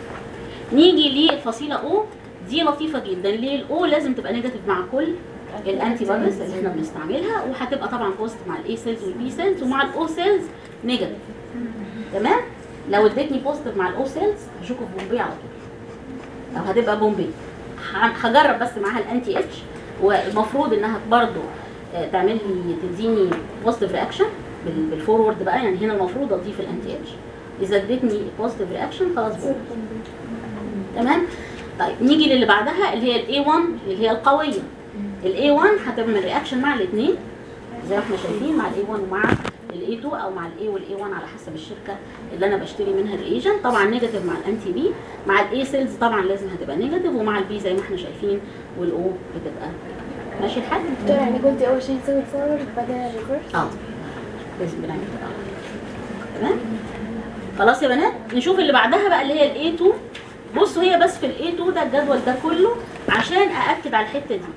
نيجي للفصيله او دي لطيفه جدا ليه الاو لازم تبقى نيجاتيف مع كل الانتي بوديز اللي احنا بنستعملها وهتبقى طبعا بوزيتيف مع الاي سيلز والبي سيلز ومع الاو سيلز نيجاتيف تمام لو ادتني بوزيتيف مع الاو سيلز هشوفه في بومبي على طول او هتبقى بومبي ه- هجرب بس معاها الانتي اتش والمفروض انها برضو آه، تعمل لي تديني بوزيتيف رياكشن بالفورورد بقى يعني هنا المفروض اضيف الانتي اتش اذا ادتني بوزيتيف رياكشن خلاص بومبي تمام طيب نيجي للي بعدها اللي هي الاي 1 اللي هي القويه الاي 1 هتعمل رياكشن مع الاثنين زي ما احنا شايفين مع الاي 1 ومع الاي 2 او مع الاي والاي 1 على حسب الشركه اللي انا بشتري منها الايجنت طبعا نيجاتيف مع الانتي بي مع الاي سيلز طبعا لازم هتبقى نيجاتيف ومع البي زي ما احنا شايفين والاو بتبقى ماشي الحال دكتور يعني قلتي اول شيء نسوي فورورد بعدين ريفرس اه لازم بنعمل كده آه. تمام خلاص يا بنات نشوف اللي بعدها بقى اللي هي الاي 2 بصوا هي بس في الاي 2 ده الجدول ده كله عشان ااكد على الحته دي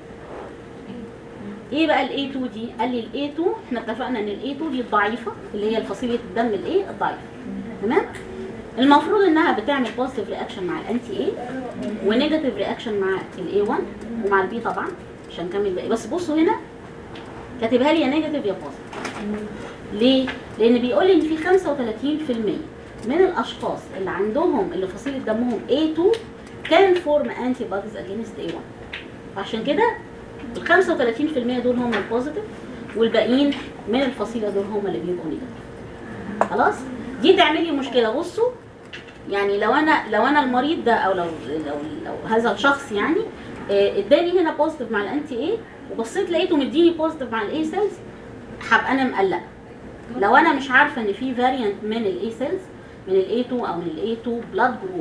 ايه بقى الاي 2 دي قال لي الاي 2 احنا اتفقنا ان الاي 2 دي الضعيفه اللي هي فصيله الدم الايه الضعيفه تمام المفروض انها بتعمل بوزيتيف رياكشن مع الانتي اي ونيجاتيف رياكشن مع الاي 1 ومع البي طبعا عشان نكمل باقي بس بصوا هنا كاتبها لي يا نيجاتيف يا بوزيتيف ليه؟ لان بيقول لي ان في 35% من الاشخاص اللي عندهم اللي فصيله دمهم A2 كان فورم انتي بوديز اجينست A1 عشان كده ال 35% دول هم البوزيتيف والباقيين من الفصيله دول هم اللي بيبقوا نيجاتيف خلاص دي تعمل لي مشكله بصوا يعني لو انا لو انا المريض ده او لو لو, لو هذا الشخص يعني آه، اداني هنا بوزيتيف مع الانتي اي وبصيت لقيته مديني بوزيتيف مع الاي سيلز هبقى انا مقلقه لو انا مش عارفه ان في فاريانت من الاي سيلز من الاي 2 او من الاي 2 بلاد جروب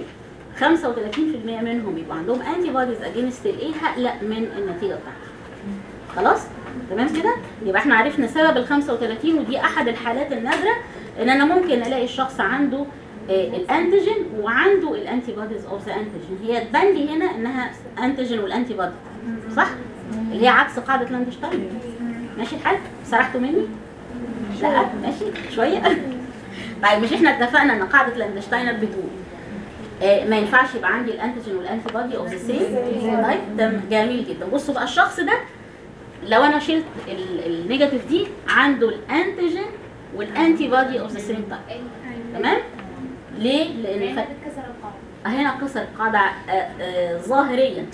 35% منهم يبقى عندهم انتي بوديز اجينست الاي هقلق من النتيجه بتاعتي خلاص تمام كده يبقى احنا عرفنا سبب ال 35 ودي احد الحالات النادره ان انا ممكن الاقي الشخص عنده آه، الانتيجين وعنده الانتي بوديز اوف ذا انتيجين هي تبان لي هنا انها انتيجين والانتي بودي صح اللي هي عكس قاعده لاندشتاين ماشي الحال سرحتوا مني لا ماشي شويه طيب مش احنا اتفقنا ان قاعده لاندشتاينر بتقول آه، ما ينفعش يبقى عندي الانتيجين والانتي بودي اوف ذا سيم طيب تمام جميل جدا بصوا بقى الشخص ده لو انا شلت ال- النيجاتيف دي عنده الانتيجين والانتي بودي اوف ذا سيم تايب تمام ليه لان ف... كسر القاعدة هنا كسر القاعده آه، آه، ظاهريا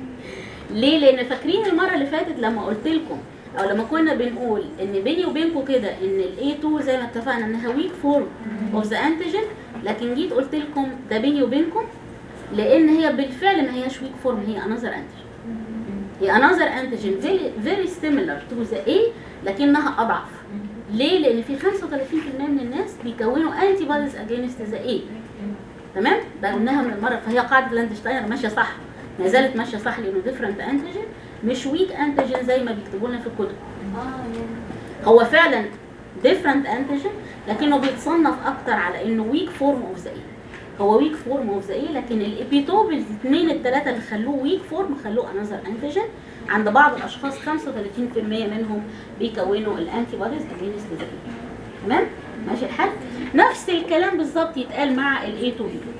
ليه لان فاكرين المره اللي فاتت لما قلت لكم او لما كنا بنقول ان بيني وبينكم كده ان الاي 2 زي ما اتفقنا انها ويك فورم اوف ذا انتيجين لكن جيت قلت لكم ده بيني وبينكم لان هي بالفعل ما هياش ويك فورم هي انذر انتيجين هي انذر انتيجين فيري سيميلر تو ذا اي لكنها اضعف ليه لان في 35% من الناس بيكونوا انتي بوديز اجينست ذا اي تمام ده قلناها من المره فهي قاعده لاندشتاينر ماشيه صح ما زالت ماشيه صح لانه ديفرنت انتيجين مش ويك انتيجين زي ما بيكتبوا لنا في الكتب اه يعني هو فعلا ديفرنت انتيجين لكنه بيتصنف اكتر على انه ويك فورم اوف ذا اي هو ويك فورم اوف ذا اي لكن الابيتوب الاثنين الثلاثه اللي خلوه ويك فورم خلوه انذر انتيجين عند بعض الاشخاص 35% منهم بيكونوا الانتي بوديز اجينست ذا اي تمام ماشي الحال نفس الكلام بالظبط يتقال مع الاي 2 بي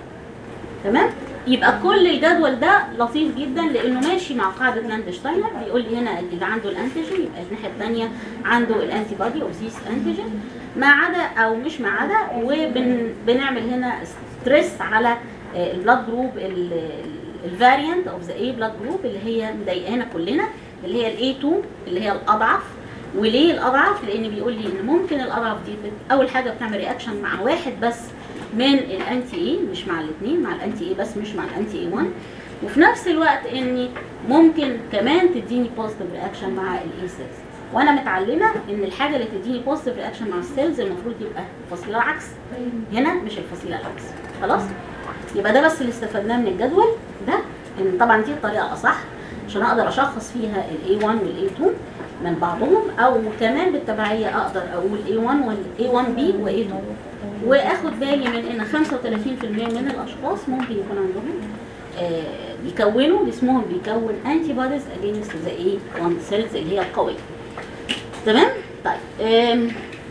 تمام يبقى كل الجدول ده لطيف جدا لانه ماشي مع قاعده لاندشتاينر بيقول لي هنا اللي عنده الانتيجين يبقى الناحيه الثانيه عنده الانتي بودي اوف ذيس انتيجين ما عدا او مش ما عدا وبنعمل هنا ستريس على البلاد جروب الفاريانت اوف ذا اي بلاد جروب اللي هي مضايقانا كلنا اللي هي الاي 2 اللي هي الاضعف وليه الاضعف لان بيقول لي ان ممكن الاضعف دي بت- اول حاجه بتعمل رياكشن مع واحد بس من الانتي اي مش مع الاثنين مع الانتي اي بس مش مع الانتي اي 1 وفي نفس الوقت اني ممكن كمان تديني بوزيتيف رياكشن مع الاي سيلز وانا متعلمه ان الحاجه اللي تديني بوزيتيف رياكشن مع السيلز المفروض يبقى الفصيله العكس هنا مش الفصيله العكس خلاص يبقى ده بس اللي استفدناه من الجدول ده ان طبعا دي الطريقه الاصح عشان اقدر اشخص فيها الاي 1 والاي 2 من بعضهم او كمان بالتبعيه اقدر اقول اي 1 والاي 1 بي واي 2 واخد بالي من ان 35% من الاشخاص ممكن يكون عندهم آه، بيكونوا جسمهم بيكون انتي بوديز اجينست ذا اي 1 سيلز اللي هي القويه تمام طيب آم،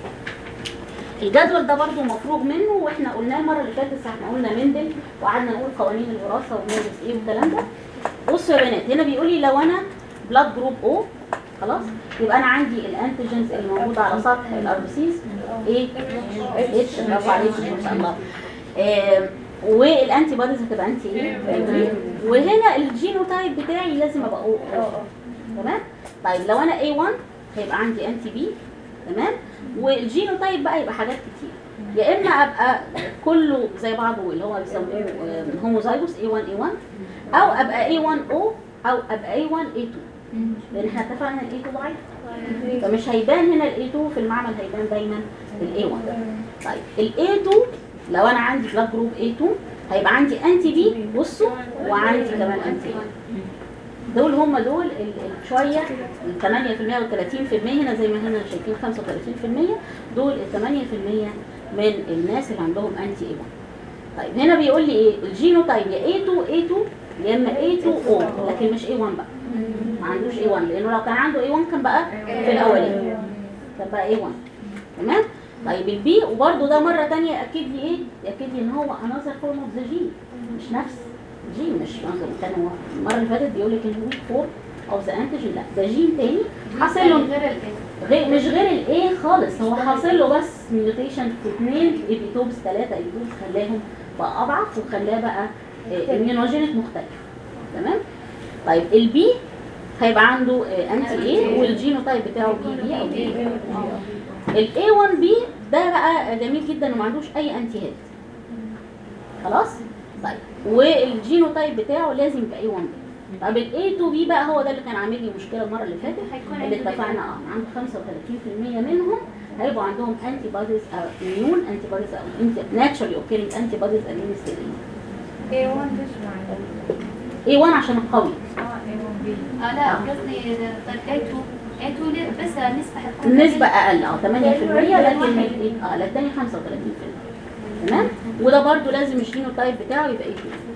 الجدول ده برضو مفروغ منه واحنا قلناه المره اللي فاتت ساعه ما قلنا مندل وقعدنا نقول قوانين الوراثه وبندرس ايه والكلام ده بصوا يا بنات هنا بيقول لي لو انا بلاد جروب او خلاص يبقى انا عندي الانتيجنز اللي موجوده على سطح الار بي سيز ايه اتش برافو عليكم ما شاء الله آم، والانتي بوديز هتبقى انتي ايه وهنا الجينوتايب بتاعي لازم ابقى او تمام طيب لو انا A1 هيبقى عندي انتي بي تمام والجينوتايب بقى يبقى حاجات كتير يا اما ابقى كله زي بعضه اللي هو بيسموه هوموزايجوس A1 A1 او ابقى A1 O او ابقى A1 A2 لان احنا اتفقنا الاي 2 ضعيف فمش هيبان هنا الاي 2 في المعمل هيبان دايما الاي 1 طيب الاي 2 لو انا عندي بلاد جروب اي 2 هيبقى عندي انتي بي بصوا وعندي كمان انتي بي دول هم دول ال- ال- شويه ال 8% وال 30% هنا زي ما هنا شايفين 35% دول ال 8% من الناس اللي عندهم انتي اي 1 طيب هنا بيقول لي ايه الجينوتايب يا A2 A2 يا اما A2O لكن مش A1 بقى ما عندوش A1 لانه لو كان عنده A1 كان بقى في الاولاني كان بقى A1 تمام طيب البي وبرده ده مره تانية ياكد لي ايه ياكد لي ان هو another form of the gene مش نفس جين مش كان هو المره اللي فاتت بيقول لك ان هو فور او ذا انتيجين لا ده جين تاني حاصل له غير الايه غير مش غير الايه خالص هو حاصل له بس ميوتيشن في اثنين ايبيتوبس ثلاثه ايبيتوبس خلاهم بقى اضعف وخلاه بقى اميونوجينيك مختلف تمام طيب البي هيبقى عنده انتي ايه والجينوتايب بتاعه بي بي او بي الاي 1 بي ده بقى جميل جدا وما عندوش اي انتي هيد خلاص طيب والجينوتايب بتاعه لازم يبقى اي 1 بي طب الاي 2 بي بقى هو ده اللي كان عامل لي مشكله المره اللي فاتت هيكون اللي عنده اتفقنا اه عنده 35% منهم هيبقوا عندهم انتي بوديز او اميون انتي بوديز او ناتشرالي اوكيرنج انتي بوديز اجينست ايه وان ايش معنى؟ اي 1 عشان القوي اه ايه وان بي اه لا قصدي طيب A2 A2 ليه بس النسبة حتكون النسبة أقل اه 8% لكن ال- اه لا التاني 35% تمام وده برضو لازم الجينوتايب بتاعه يبقى ايه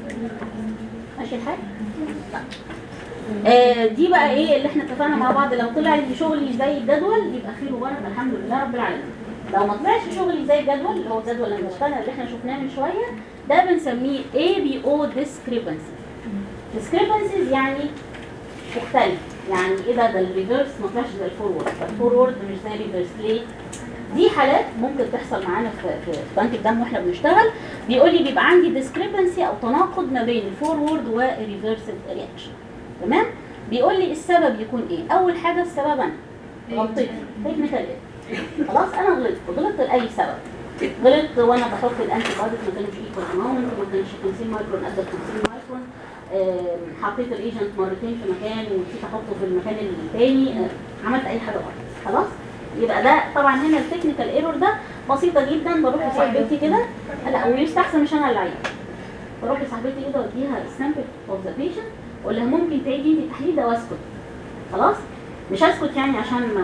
ماشي الحال؟ طيب. آه دي بقى ايه اللي احنا اتفقنا مع بعض لو طلع لي شغلي زي الجدول يبقى خير وبركه الحمد لله رب العالمين لو ما طلعش شغلي زي الجدول اللي هو الجدول المشتغل اللي احنا شفناه من شويه ده بنسميه ABO discrepancy discrepancies يعني مختلف يعني ايه ده ده الريفرس ما طلعش زي الفورورد فالفورورد مش زي الريفرس ليه؟ دي حالات ممكن تحصل معانا في في في بنك الدم واحنا بنشتغل بيقول لي بيبقى عندي ديسكريبنسي او تناقض ما بين الفورورد والريفرس رياكشن تمام؟ بيقول لي السبب يكون ايه؟ اول حاجه السبب انا غلطتي تكنيكال خلاص انا غلطت غلطت لاي سبب غلطت وانا بحط الانتي بوديز ما كانش ايكوال اماونت ما كانش 50 مايكرون قد ال 50 مايكرون آم، حطيت الايجنت مرتين في مكان ونسيت احطه في المكان الثاني عملت اي حاجه غلط خلاص يبقى ده طبعا هنا التكنيكال ايرور ده بسيطه جدا بروح لصاحبتي كده لا ويستحسن مش انا اللي عايزه بروح لصاحبتي كده واديها السامبل اوف ذا بيشنت واقول لها ممكن تعيدي انت التحليل ده واسكت خلاص مش اسكت يعني عشان ما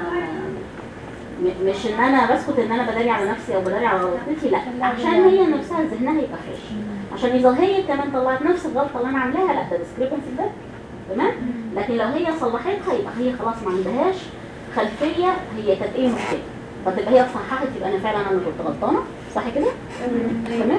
م- مش ان انا بسكت ان انا بداري على نفسي او بداري على غلطتي لا عشان هي نفسها ذهنها يبقى فريش عشان اذا هي كمان طلعت نفس الغلطه اللي انا عاملاها لا ده ديسكريبنسي ده تمام لكن لو هي صلحتها يبقى هي خلاص ما عندهاش خلفيه هي كانت ايه المشكله فتبقى هي صححت يبقى انا فعلا انا اللي كنت غلطانه صح كده تمام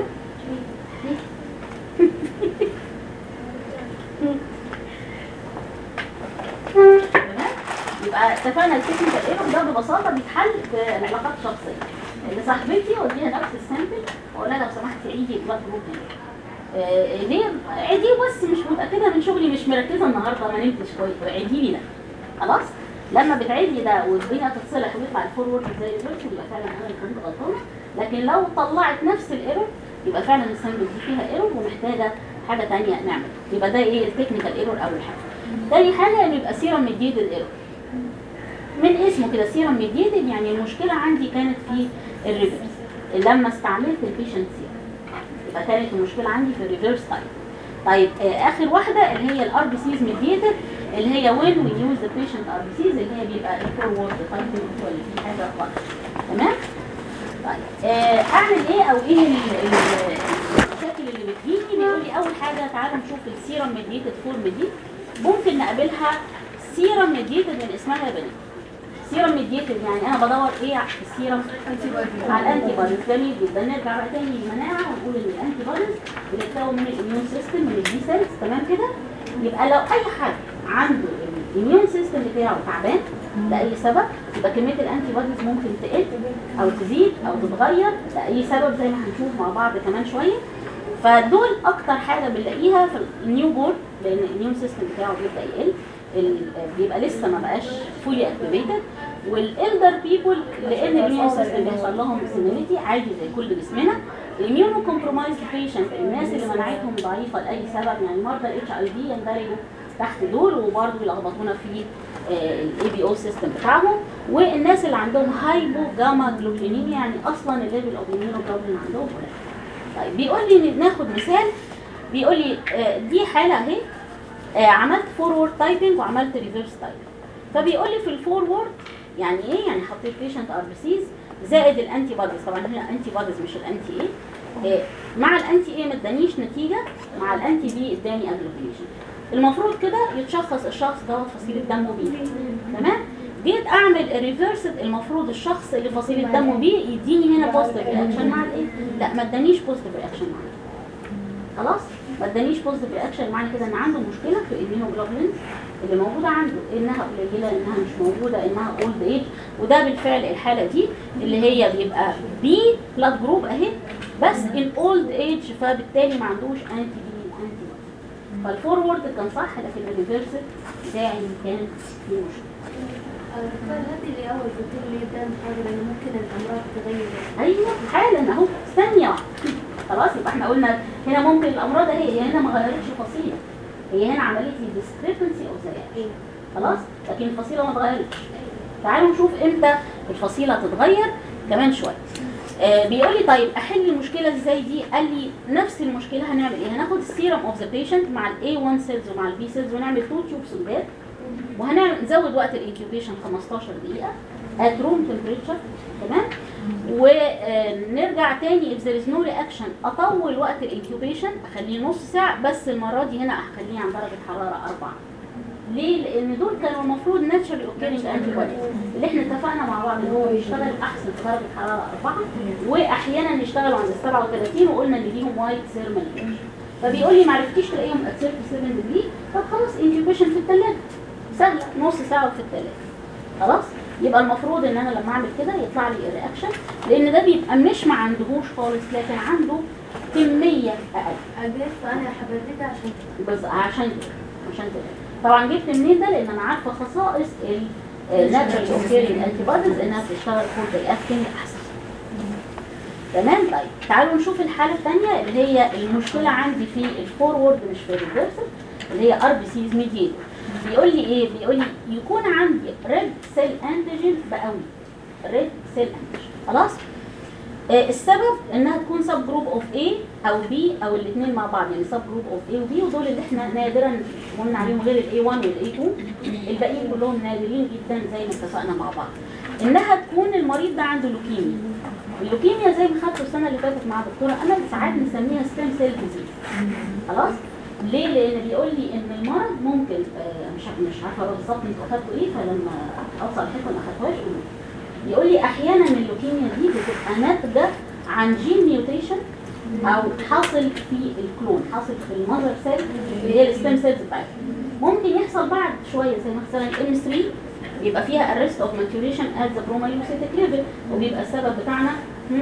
تمام يبقى اتفقنا التكنيكال ايرور ده ببساطه بيتحل في العلاقات الشخصيه اللي صاحبتي وديها نفس السامبل واقول لها لو سمحتي عيدي البلاد جروب هنا آه، ليه عيديه بس مش متاكده من شغلي مش مركزه النهارده ما نمتش كويس عيدي لي ده خلاص لما بتعيدي ده والدنيا تتصلح ويطلع الفورورد زي الريفرس يبقى فعلا انا اللي كنت غلطانه لكن لو طلعت نفس الايرور يبقى فعلا السامبل دي فيها ايرور ومحتاجه حاجه ثانيه نعمل يبقى ده ايه التكنيكال ايرور اول حاجه تاني حاجه انه يبقى سيرم ميديتد ايرور من اسمه كده سيرم ميديتد يعني المشكله عندي كانت في الريفرس لما استعملت البيشنت سيرم يبقى كانت المشكله عندي في الريفرس تايب طيب آه اخر واحده اللي هي الار بي سيز ميديتد اللي هي وين وي يوز ذا بيشنت ار بي سيز اللي هي بيبقى الفورورد تايب ولا في حاجه غلط تمام طيب آه اعمل ايه او ايه ال- ال- المشاكل اللي بتجيني بيقول لي اول حاجه تعالوا نشوف السيرم ميديتد فورم دي ممكن نقابلها سيرم ميديتد من اسمها يا بنات سيرم ميديتد يعني انا بدور ايه في السيرم على الانتي بوديز جميل جدا نرجع بقى تاني للمناعه ونقول ان الانتي بوديز بتتكون من الاميون سيستم من الدي سيلز تمام كده يبقى لو اي حد عنده الاميون سيستم بتاعه تعبان لاي سبب يبقى كميه الانتي بوديز ممكن تقل او تزيد او تتغير لاي سبب زي ما هنشوف مع بعض كمان شويه فدول اكتر حاجه بنلاقيها في النيو بورن لان الاميون سيستم بتاعه بيبدا يقل ال- بيبقى لسه ما بقاش فولي اكتيفيتد والالدر بيبول لان الاميون سيستم بيحصل لهم سيميليتي عادي زي كل جسمنا الاميونو كومبرومايز بيشنت الناس اللي مناعتهم ضعيفه لاي سبب يعني مرضى الاتش اي في يندرجوا تحت دول وبرضه يلخبطونا في الاي بي او سيستم بتاعهم والناس اللي عندهم هايبو جاما جلوبينيميا يعني اصلا الليفل اوف immunoglobulin عندهم قليل طيب بيقول لي ناخد مثال بيقول لي آه، دي حاله اهي آه، عملت فورورد تايبنج وعملت ريفرس تايبنج فبيقول لي في الفورورد يعني ايه يعني حطيت بيشنت ار بي سيز زائد الانتي بوديز طبعا هنا انتي بوديز مش الانتي ايه آه، مع الانتي ايه ما ادانيش نتيجه مع الانتي بي اداني اجلوبينيشن المفروض كده يتشخص الشخص دوت فصيله دمه بي تمام جيت اعمل ريفرس المفروض الشخص اللي فصيله دمه بي يديني هنا بوزيتيف رياكشن مع الايه لا ما ادانيش بوزيتيف رياكشن مع الإيه. خلاص ما ادانيش بوزيتيف رياكشن معنى كده ان عنده مشكله في الاميونوجلوبولينز اللي موجوده عنده انها قليله انها مش موجوده انها اولد ايج وده بالفعل الحاله دي اللي هي بيبقى بي بلاد جروب اهي بس ان اولد ايج فبالتالي ما عندوش انتي بي انتي فالفورورد كان صح لكن الريفرس بتاعي كان فيه مشكله دكتور هذه اللي اول قلت لي ده محاضرة انه ممكن الامراض تغير ايوه حالا اهو ثانيه واحدة. خلاص يبقى احنا قلنا هنا ممكن الامراض اهي هي هنا ما غيرتش فصيله هي هنا عملت لي discrepancy اوف ذا خلاص لكن الفصيله ما اتغيرتش تعالوا نشوف امتى الفصيله تتغير كمان شويه آه بيقول لي طيب احل المشكله ازاي دي قال لي نفس المشكله هنعمل ايه هناخد السيرم اوف ذا بيشنت مع الاي 1 سيلز ومع البي سيلز ونعمل تو تيوبس سودات وهنعمل نزود وقت الانكيوبيشن 15 دقيقه at room temperature تمام ونرجع تاني if there is no reaction اطول وقت الانكيوبيشن اخليه نص ساعه بس المره دي هنا اخليه عن درجه حراره 4 ليه؟ لان دول كانوا المفروض ناتشرال اوكيرنج انتي اللي احنا اتفقنا مع بعض ان هو بيشتغل احسن في درجه حراره 4 واحيانا يشتغلوا عند 37 وقلنا ان ليهم وايت ثيرمال فبيقول لي ما عرفتيش تلاقيهم ات 37 ديجري طب خلاص انكيوبيشن في الثلاجه سهله نص ساعه في الثلاجه خلاص يبقى المفروض ان انا لما اعمل كده يطلع لي الرياكشن لان ده بيبقى مش ما عندهوش خالص لكن عنده كميه اقل قدرت فانا حبيتها عشان بس عشان كده عشان كده طبعا جبت منين ده لان انا عارفه خصائص الناتشرال اوكيرنج انتي بوديز انها بتشتغل فور ذا اكتنج احسن تمام طيب تعالوا نشوف الحاله الثانيه اللي هي المشكله عندي في الفورورد مش في الريفرسال اللي هي ار بي سيز ميديت بيقول لي ايه بيقول لي يكون عندي ريد سيل انتيجين بقوي ريد سيل انتيجين خلاص آه، السبب انها تكون سب جروب اوف A او B او الاثنين مع بعض يعني سب جروب اوف A و B ودول اللي احنا نادرا قلنا عليهم غير ال A1 وال A2 الباقيين كلهم نادرين جدا زي ما اتفقنا مع بعض انها تكون المريض ده عنده لوكيميا اللوكيميا زي ما خدته السنه اللي فاتت مع دكتوره امل ساعات نسميها ستيم سيل ديزيز خلاص ليه؟ لان بيقول لي ان المرض ممكن آه، مش عارف- مش عارفه بالظبط انتوا اخدتوا ايه فلما اوصل الحته ما اخدتوهاش قولوا لي. يقول لي احيانا اللوكيميا دي بتبقى ناتجه عن جين ميوتيشن او حاصل في الكلون حاصل في المذر سيل اللي هي الستيم سيلز بتاعتها ممكن يحصل بعد شويه زي مثلا ام 3 بيبقى فيها arrest of maturation at the promyelocytic level وبيبقى السبب بتاعنا هم؟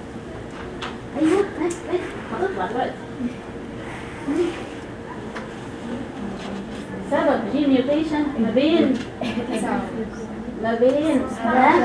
ايوه ها، ها، هتطلع دلوقتي سبب جين ميوتيشن ما بين ما بين ها؟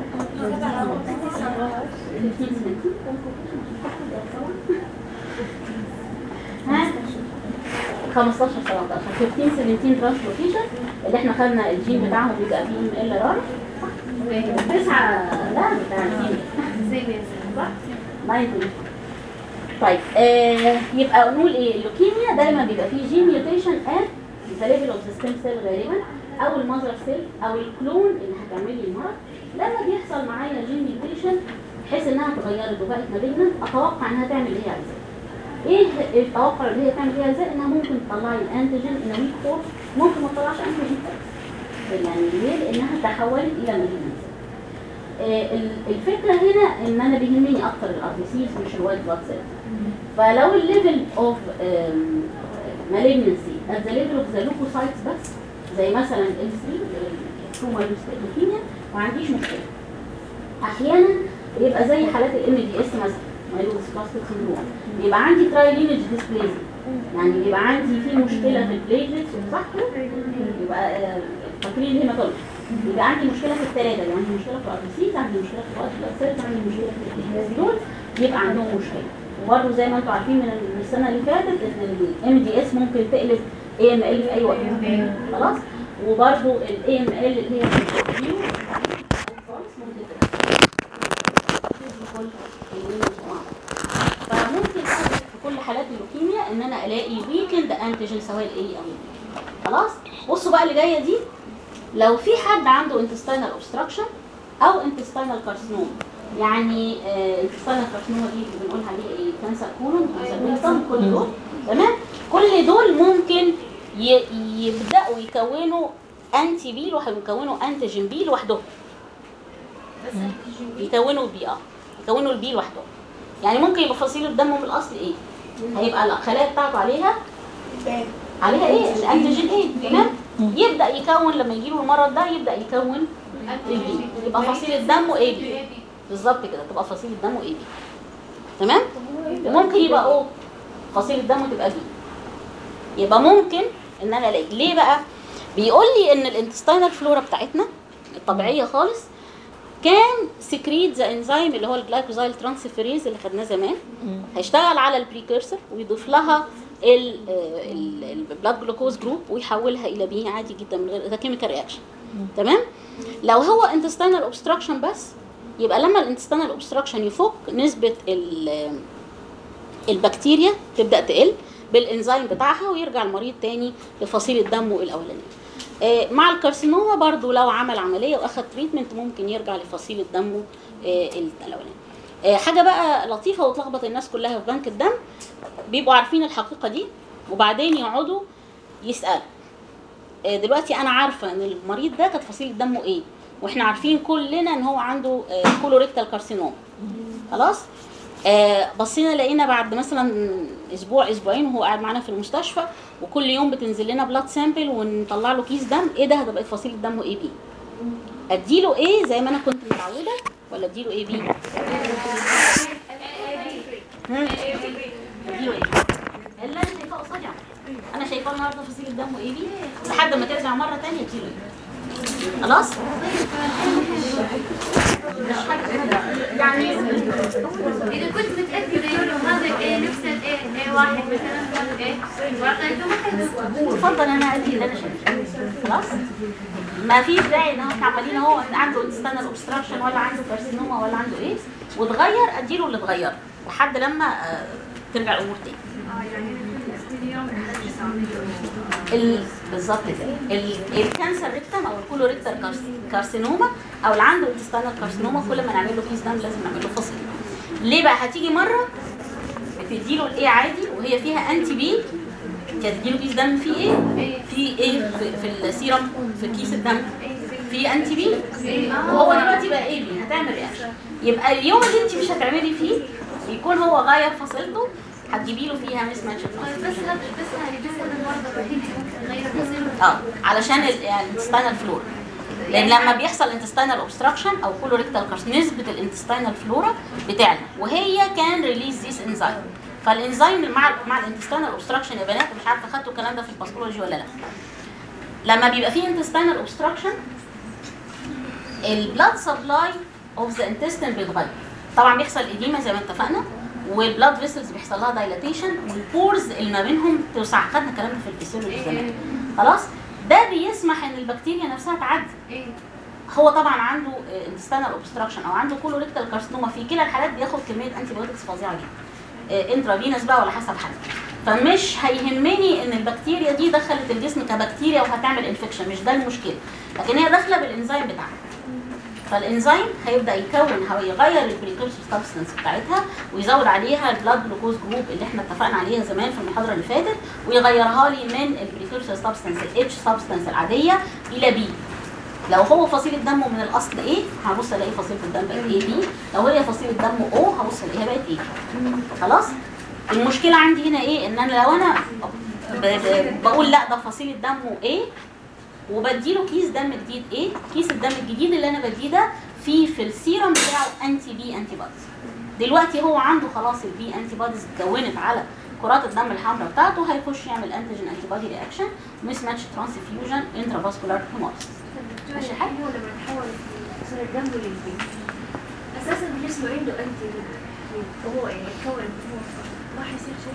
15 17 15 17 ترانسلوكيشن اللي احنا خدنا الجين بتاعهم بيبقى فيه ام ال ار تسعة لا بتاع الجين زي ما صح؟ ما يدري. طيب آه يبقى نقول ايه اللوكيميا دايما بيبقى فيه جين ميوتيشن ات ذا ليفل اوف ذا ستيم سيل غالبا او المذر سيل او الكلون اللي هتعمل لي المرض لما بيحصل معايا جين ميوتيشن بحيث انها اتغيرت وبقت مالجنت اتوقع انها تعمل اللي هي عايزاه ايه التوقع اللي هي تعمل فيها ازاي انها ممكن تطلع لي الانتيجين ان ويك فورس ممكن ما تطلعش انتيجين خالص يعني ليه لانها تحولت الى مالجنت آه، ال- الفكره هنا ان انا بيهمني اكتر الار بي سيز مش الوايت بلاد سيلز فلو الليفل اوف مالجنسي ات ذا ليفل اوف ذا لوكوسايتس بس زي مثلا ال 3 تروما لوكيميا ما عنديش مشكله احيانا بيبقى زي حالات الام دي اس مثلا مايلوسكاستيك سيندروم بيبقى عندي ترايلينج ديسبليزي يعني بيبقى عندي في مشكله في البليتلتس صح كده؟ يبقى آه، فاكرين الهيماتولوجي يبقى عندي مشكله في الثلاثه يعني عندي مشكله في الاربيسيس عندي مشكله في الوايت بلاد سيلز عندي مشكله في الاثنين دول يبقى عندهم مشكله وبرده زي ما انتم عارفين من السنه اللي فاتت ان الام دي اس ممكن تقلب اي ام ال في اي وقت خلاص وبرده الاي ام ال اللي هي الفيو خالص ممكن تبقى كل الويندوز مع بعض. فممكن أعمل في كل حالات اللوكيميا ان انا الاقي ويكند انتيجين سواء الاي او ال خلاص بصوا بقى اللي جايه دي لو في حد عنده intestinal obstruction او intestinal carcinoma يعني آه intestinal carcinoma دي اللي بنقول عليه ايه كانسر كولون كانسر بيلتون كل دول تمام كل دول ممكن ي- يبداوا يكونوا انتي بي لوحدهم يكونوا انتيجين بي لوحدهم يكونوا البي اه يكونوا البي لوحدهم يعني ممكن يبقى فصيل الدم من الاصل ايه هيبقى الخلايا بتاعته عليها عليها ايه الانتيجين ايه تمام يبدا يكون لما يجي له المرض ده يبدا يكون البي يبقى فصيل الدم اي بي بالظبط كده تبقى فصيل الدم اي بي تمام وممكن يبقى او فصيل الدم تبقى بي يبقى ممكن ان انا الاقي ليه بقى بيقول لي ان الانتستينال فلورا بتاعتنا الطبيعيه خالص كان سكريت ذا انزيم اللي هو الجلايكوزايل ترانسفيريز اللي خدناه زمان هيشتغل على البريكورسور ويضيف لها البلاد جلوكوز جروب ويحولها الى بي عادي جدا من غير ده كيميكال رياكشن تمام لو هو انتستينال اوبستراكشن بس يبقى لما الانتستينال اوبستراكشن يفك نسبه ال- البكتيريا تبدا تقل بالانزيم بتاعها ويرجع المريض تاني لفصيل الدم الاولاني آه، مع الكارسينوما برضو لو عمل عمليه واخد تريتمنت ممكن يرجع لفصيل الدم آه، الاولاني آه، حاجه بقى لطيفه وتلخبط الناس كلها في بنك الدم بيبقوا عارفين الحقيقه دي وبعدين يقعدوا يسالوا آه، دلوقتي انا عارفه ان المريض ده كانت فصيله دمه ايه واحنا عارفين كلنا ان هو عنده آه، كولوريكتال كارسينوم خلاص آه، بصينا لقينا بعد مثلا اسبوع اسبوعين وهو قاعد معانا في المستشفى وكل يوم بتنزل لنا بلاد سامبل ونطلع له كيس دم ايه ده ده بقت فصيله دمه ايه بي اديله ايه زي ما انا كنت متعوده ولا اديله ايه بي اديله ايه اللي انا شايفاه قصادي عمل. انا شايفاه النهارده فصيله دمه ايه بي لحد ما ترجع مره ثانيه اديله ايه خلاص يعني إذا كنت متأكدة يقولوا هذا إيه نفس الإيه إيه واحد مثلا إيه وعطيته ما حيصير اتفضل انا ادي اللي انا شايفاه خلاص ما فيش داعي ان احنا عمالين هو عنده انستانال اوبستراكشن ولا عنده كارسينوما ولا عنده ايه وتغير اديله اللي اتغير لحد لما آه، ترجع الامور تاني ال- بالظبط كده ال- الكانسر ريكتم او الكولوريكتال كارس- كارسينوما او اللي عنده انتستانال كارسينوما كل ما نعمل له كيس دم لازم نعمل له فصيل ليه بقى هتيجي مره بتديله الايه عادي وهي فيها انتي بي كانت تديله كيس دم فيه ايه؟ في ايه في, في السيرم في كيس الدم في انتي بي وهو دلوقتي بقى ايه بي هتعمل رياكشن يبقى اليوم اللي انت مش هتعملي فيه يكون هو غير فصيلته هتجيبي له فيها مس ماتش بس هذا بس هذه بس هذا المرض الوحيد اللي ممكن يغير مصيره اه علشان الانتستينال فلورا لان لما بيحصل انتستينال اوبستراكشن او كولوريكتال كارس نسبه الانتستينال فلورا بتعلى وهي كان ريليز ذيس انزيم فالانزيم مع مع الانتستينال اوبستراكشن يا بنات مش عارفه خدتوا الكلام ده في الباثولوجي ولا لا لما بيبقى فيه انتستينال اوبستراكشن البلاد سبلاي اوف ذا انتستين بيتغير طبعا بيحصل اديمه زي ما اتفقنا والبلاد فيسلز بيحصل لها دايلاتيشن والبورز اللي ما بينهم توسع خدنا الكلام ده في الفسيولوجي زمان خلاص ده بيسمح ان البكتيريا نفسها تعدي إيه هو طبعا عنده انتستينال اوبستراكشن او عنده كولوريكتال كارسينوما في كلا الحالات بياخد كميه انتي بايوتكس فظيعه جدا انترافينوس بقى ولا حسب حالته فمش هيهمني ان البكتيريا دي دخلت الجسم كبكتيريا وهتعمل انفكشن مش ده المشكله لكن هي داخله بالانزيم بتاعها فالانزيم هيبدا يكون هو يغير البريكورسور سبستنس بتاعتها ويزود عليها البلاد جلوكوز جروب اللي احنا اتفقنا عليها زمان في المحاضره اللي فاتت ويغيرها لي من البريكورسور سبستنس الاتش سبستنس العاديه الى بي لو هو فصيلة دمه من الأصل إيه هبص ألاقي فصيلة الدم بقت إيه بي لو هي فصيلة دمه أو هبص ألاقيها بقت إيه خلاص المشكلة عندي هنا إيه إن أنا لو أنا ب- ب- بقول لا ده فصيلة دمه إيه وبديله كيس دم جديد ايه كيس الدم الجديد اللي انا بديه ده فيه في السيرم بتاعه انتي بي انتي بوديز دلوقتي هو عنده خلاص البي انتي بوديز اتكونت على كرات الدم الحمراء بتاعته هيخش يعمل انتيجين انتي بودي رياكشن مس ماتش ترانسفيوجن انترافاسكولار هيموليسيس ماشي حاجه هو لما تحول يصير الدم للبي اساسا الجسم عنده انتي وهو يعني يتكون هو ما حيصير شيء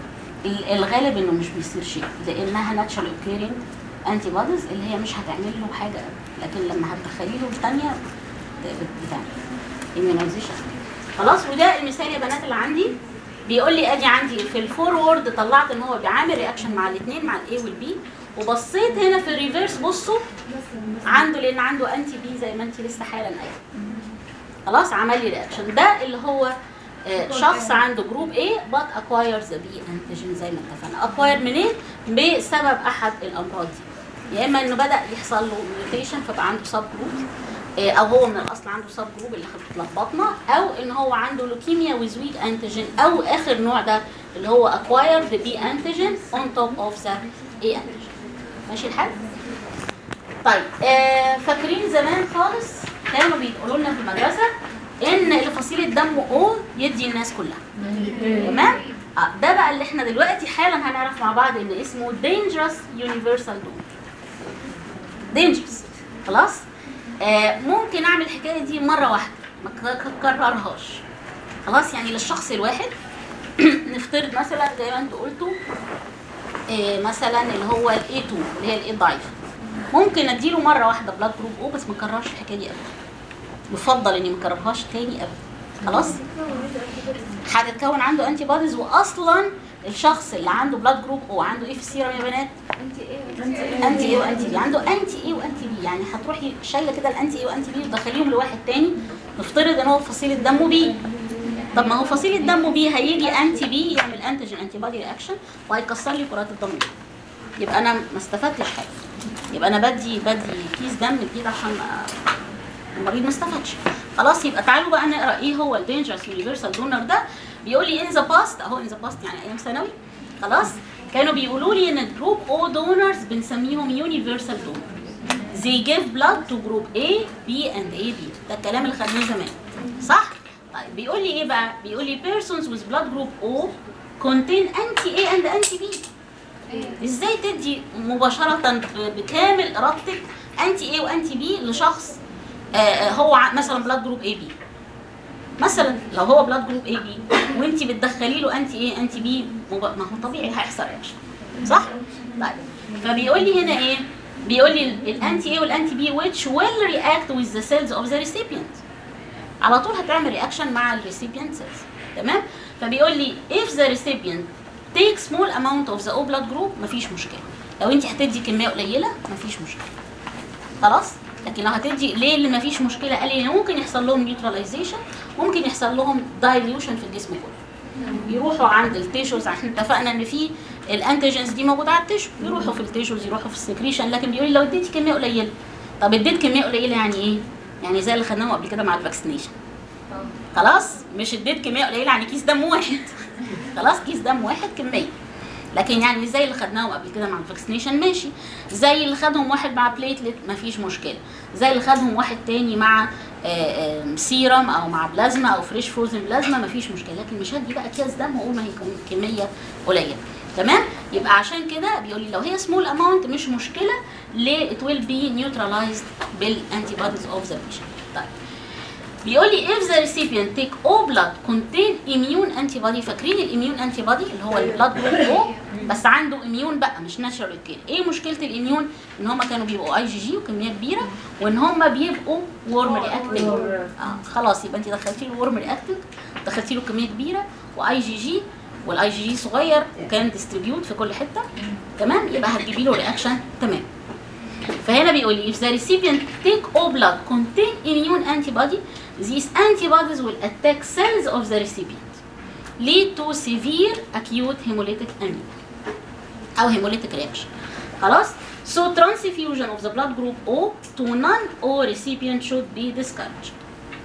ال- الغالب انه مش بيصير شيء لانها ناتشرال اوكيرنج انتي بوديز اللي هي مش هتعمل له حاجه لكن لما هتدخلي له الثانيه بتعمل immunization خلاص وده المثال يا بنات اللي عندي بيقول لي ادي عندي في الفورورد طلعت ان هو بيعامل رياكشن مع الاثنين مع الاي والبي وبصيت هنا في الريفيرس بصوا عنده لان عنده انتي بي زي ما انت لسه حالا قايله خلاص عمل لي رياكشن ده اللي هو آه، شخص عنده جروب A but acquires the B antigen زي ما اتفقنا acquire منين؟ بسبب احد الامراض دي يا اما انه بدا يحصل له ميوتيشن فبقى عنده سب جروب او هو من الاصل عنده سب جروب اللي لخبطنا او ان هو عنده لوكيميا with weak antigen او اخر نوع ده اللي هو acquired the B antigen on top of the A antigen ماشي الحال؟ طيب آه فاكرين زمان خالص كانوا بيقولوا لنا في المدرسه ان فصيل الدم او يدي الناس كلها تمام آه ده بقى اللي احنا دلوقتي حالا هنعرف مع بعض ان اسمه dangerous universal donor dangerous خلاص آه ممكن اعمل الحكايه دي مره واحده ما ك- اكررهاش خلاص يعني للشخص الواحد نفترض مثلا زي ما انتوا قلتوا آه مثلا اللي هو الاي 2 اللي هي الاي ضعيف ممكن اديله مره واحده بلاد جروب او بس ما اكررش الحكايه دي ابدا يفضل اني ما اكررهاش تاني ابدا خلاص هتتكون عنده انتي بوديز واصلا الشخص اللي عنده بلاد جروب او عنده ايه في السيرم يا بنات انتي ايه وانتي بي عنده انتي ايه وانتي بي يعني هتروحي شايله كده الانتي ايه وانتي بي وتدخليهم لواحد تاني نفترض ان هو فصيله دمه بي طب ما هو فصيله دمه بي هيجي انتي بي يعمل انتيجين انتي بودي رياكشن وهيكسر لي كرات الدم دي. يبقى انا ما استفدتش حاجه يبقى انا بدي بدي كيس دم جديد عشان ما- المريض ما استفادش خلاص يبقى تعالوا بقى نقرا ايه هو الدينجرس يونيفرسال دونر ده بيقول لي ان ذا باست اهو ان ذا باست يعني ايام ثانوي خلاص كانوا بيقولوا لي ان الجروب او دونرز بنسميهم يونيفرسال دونر they give blood to group A B and AB ده الكلام اللي خدناه زمان صح طيب بيقول لي ايه بقى بيقول لي persons with blood group O contain anti A and anti B ازاي تدي مباشرة ب- بكامل ارادتك انتي ايه وانتي بي لشخص آه، آه، هو ع- مثلا بلاد جروب اي بي مثلا لو هو بلاد جروب اي بي وانت بتدخلي له انتي ايه انتي بي مب- ما هو طبيعي هيحصل رياكشن صح؟ طيب فبيقول لي هنا ايه؟ بيقول لي الانتي ايه والانتي بي which will react with the cells of the recipient على طول هتعمل رياكشن مع الريسيبيانت سيلز تمام فبيقول لي if the recipient take small amount of the O blood group مفيش مشكله لو انت هتدي كميه قليله مفيش مشكله خلاص لكن لو هتدي ليه اللي مفيش مشكله قال لي إن ممكن يحصل لهم نيوتراليزيشن ممكن يحصل لهم دايليوشن في الجسم كله يروحوا عند التيشوز احنا اتفقنا ان في الانتيجنز دي موجوده على التيشو يروحوا في التيشوز يروحوا في السكريشن لكن بيقول لي لو اديتي كميه قليله طب اديت كميه قليله يعني ايه؟ يعني زي اللي خدناهم قبل كده مع الفاكسينيشن خلاص مش اديت كميه قليله يعني كيس دم واحد خلاص كيس دم واحد كميه لكن يعني زي اللي خدناهم قبل كده مع الفاكسينيشن ماشي زي اللي خدهم واحد مع بليتلت مفيش مشكله زي اللي خدهم واحد تاني مع آه، آه، سيرم او مع بلازما او فريش فروزن بلازما مفيش مشكله لكن مش هدي بقى اكياس دم واقول ما هي كم- كميه قليله تمام يبقى عشان كده بيقول لي لو هي سمول اماونت مش مشكله ليه it will be neutralized بالانتي بوديز اوف ذا patient طيب بيقول لي if the recipient take O blood contain immune antibody فاكرين الاميون انتي بودي اللي هو البلاد جروب O بس عنده اميون بقى مش ناتشرال كير ايه مشكله الاميون ان هم كانوا بيبقوا اي جي جي وكميه كبيره وان هم بيبقوا ورم رياكتيف اه خلاص يبقى انت دخلتي له ورم رياكتيف دخلتي له كميه كبيره واي جي جي والاي جي جي صغير وكان ديستريبيوت في كل حته تمام يبقى هتجيبي له رياكشن تمام فهنا بيقول لي if the recipient take O blood contain immune antibody these antibodies will attack cells of the recipient lead to severe acute hemolytic anemia او hemolytic reaction خلاص so transfusion of the blood group O to non O recipient should be discouraged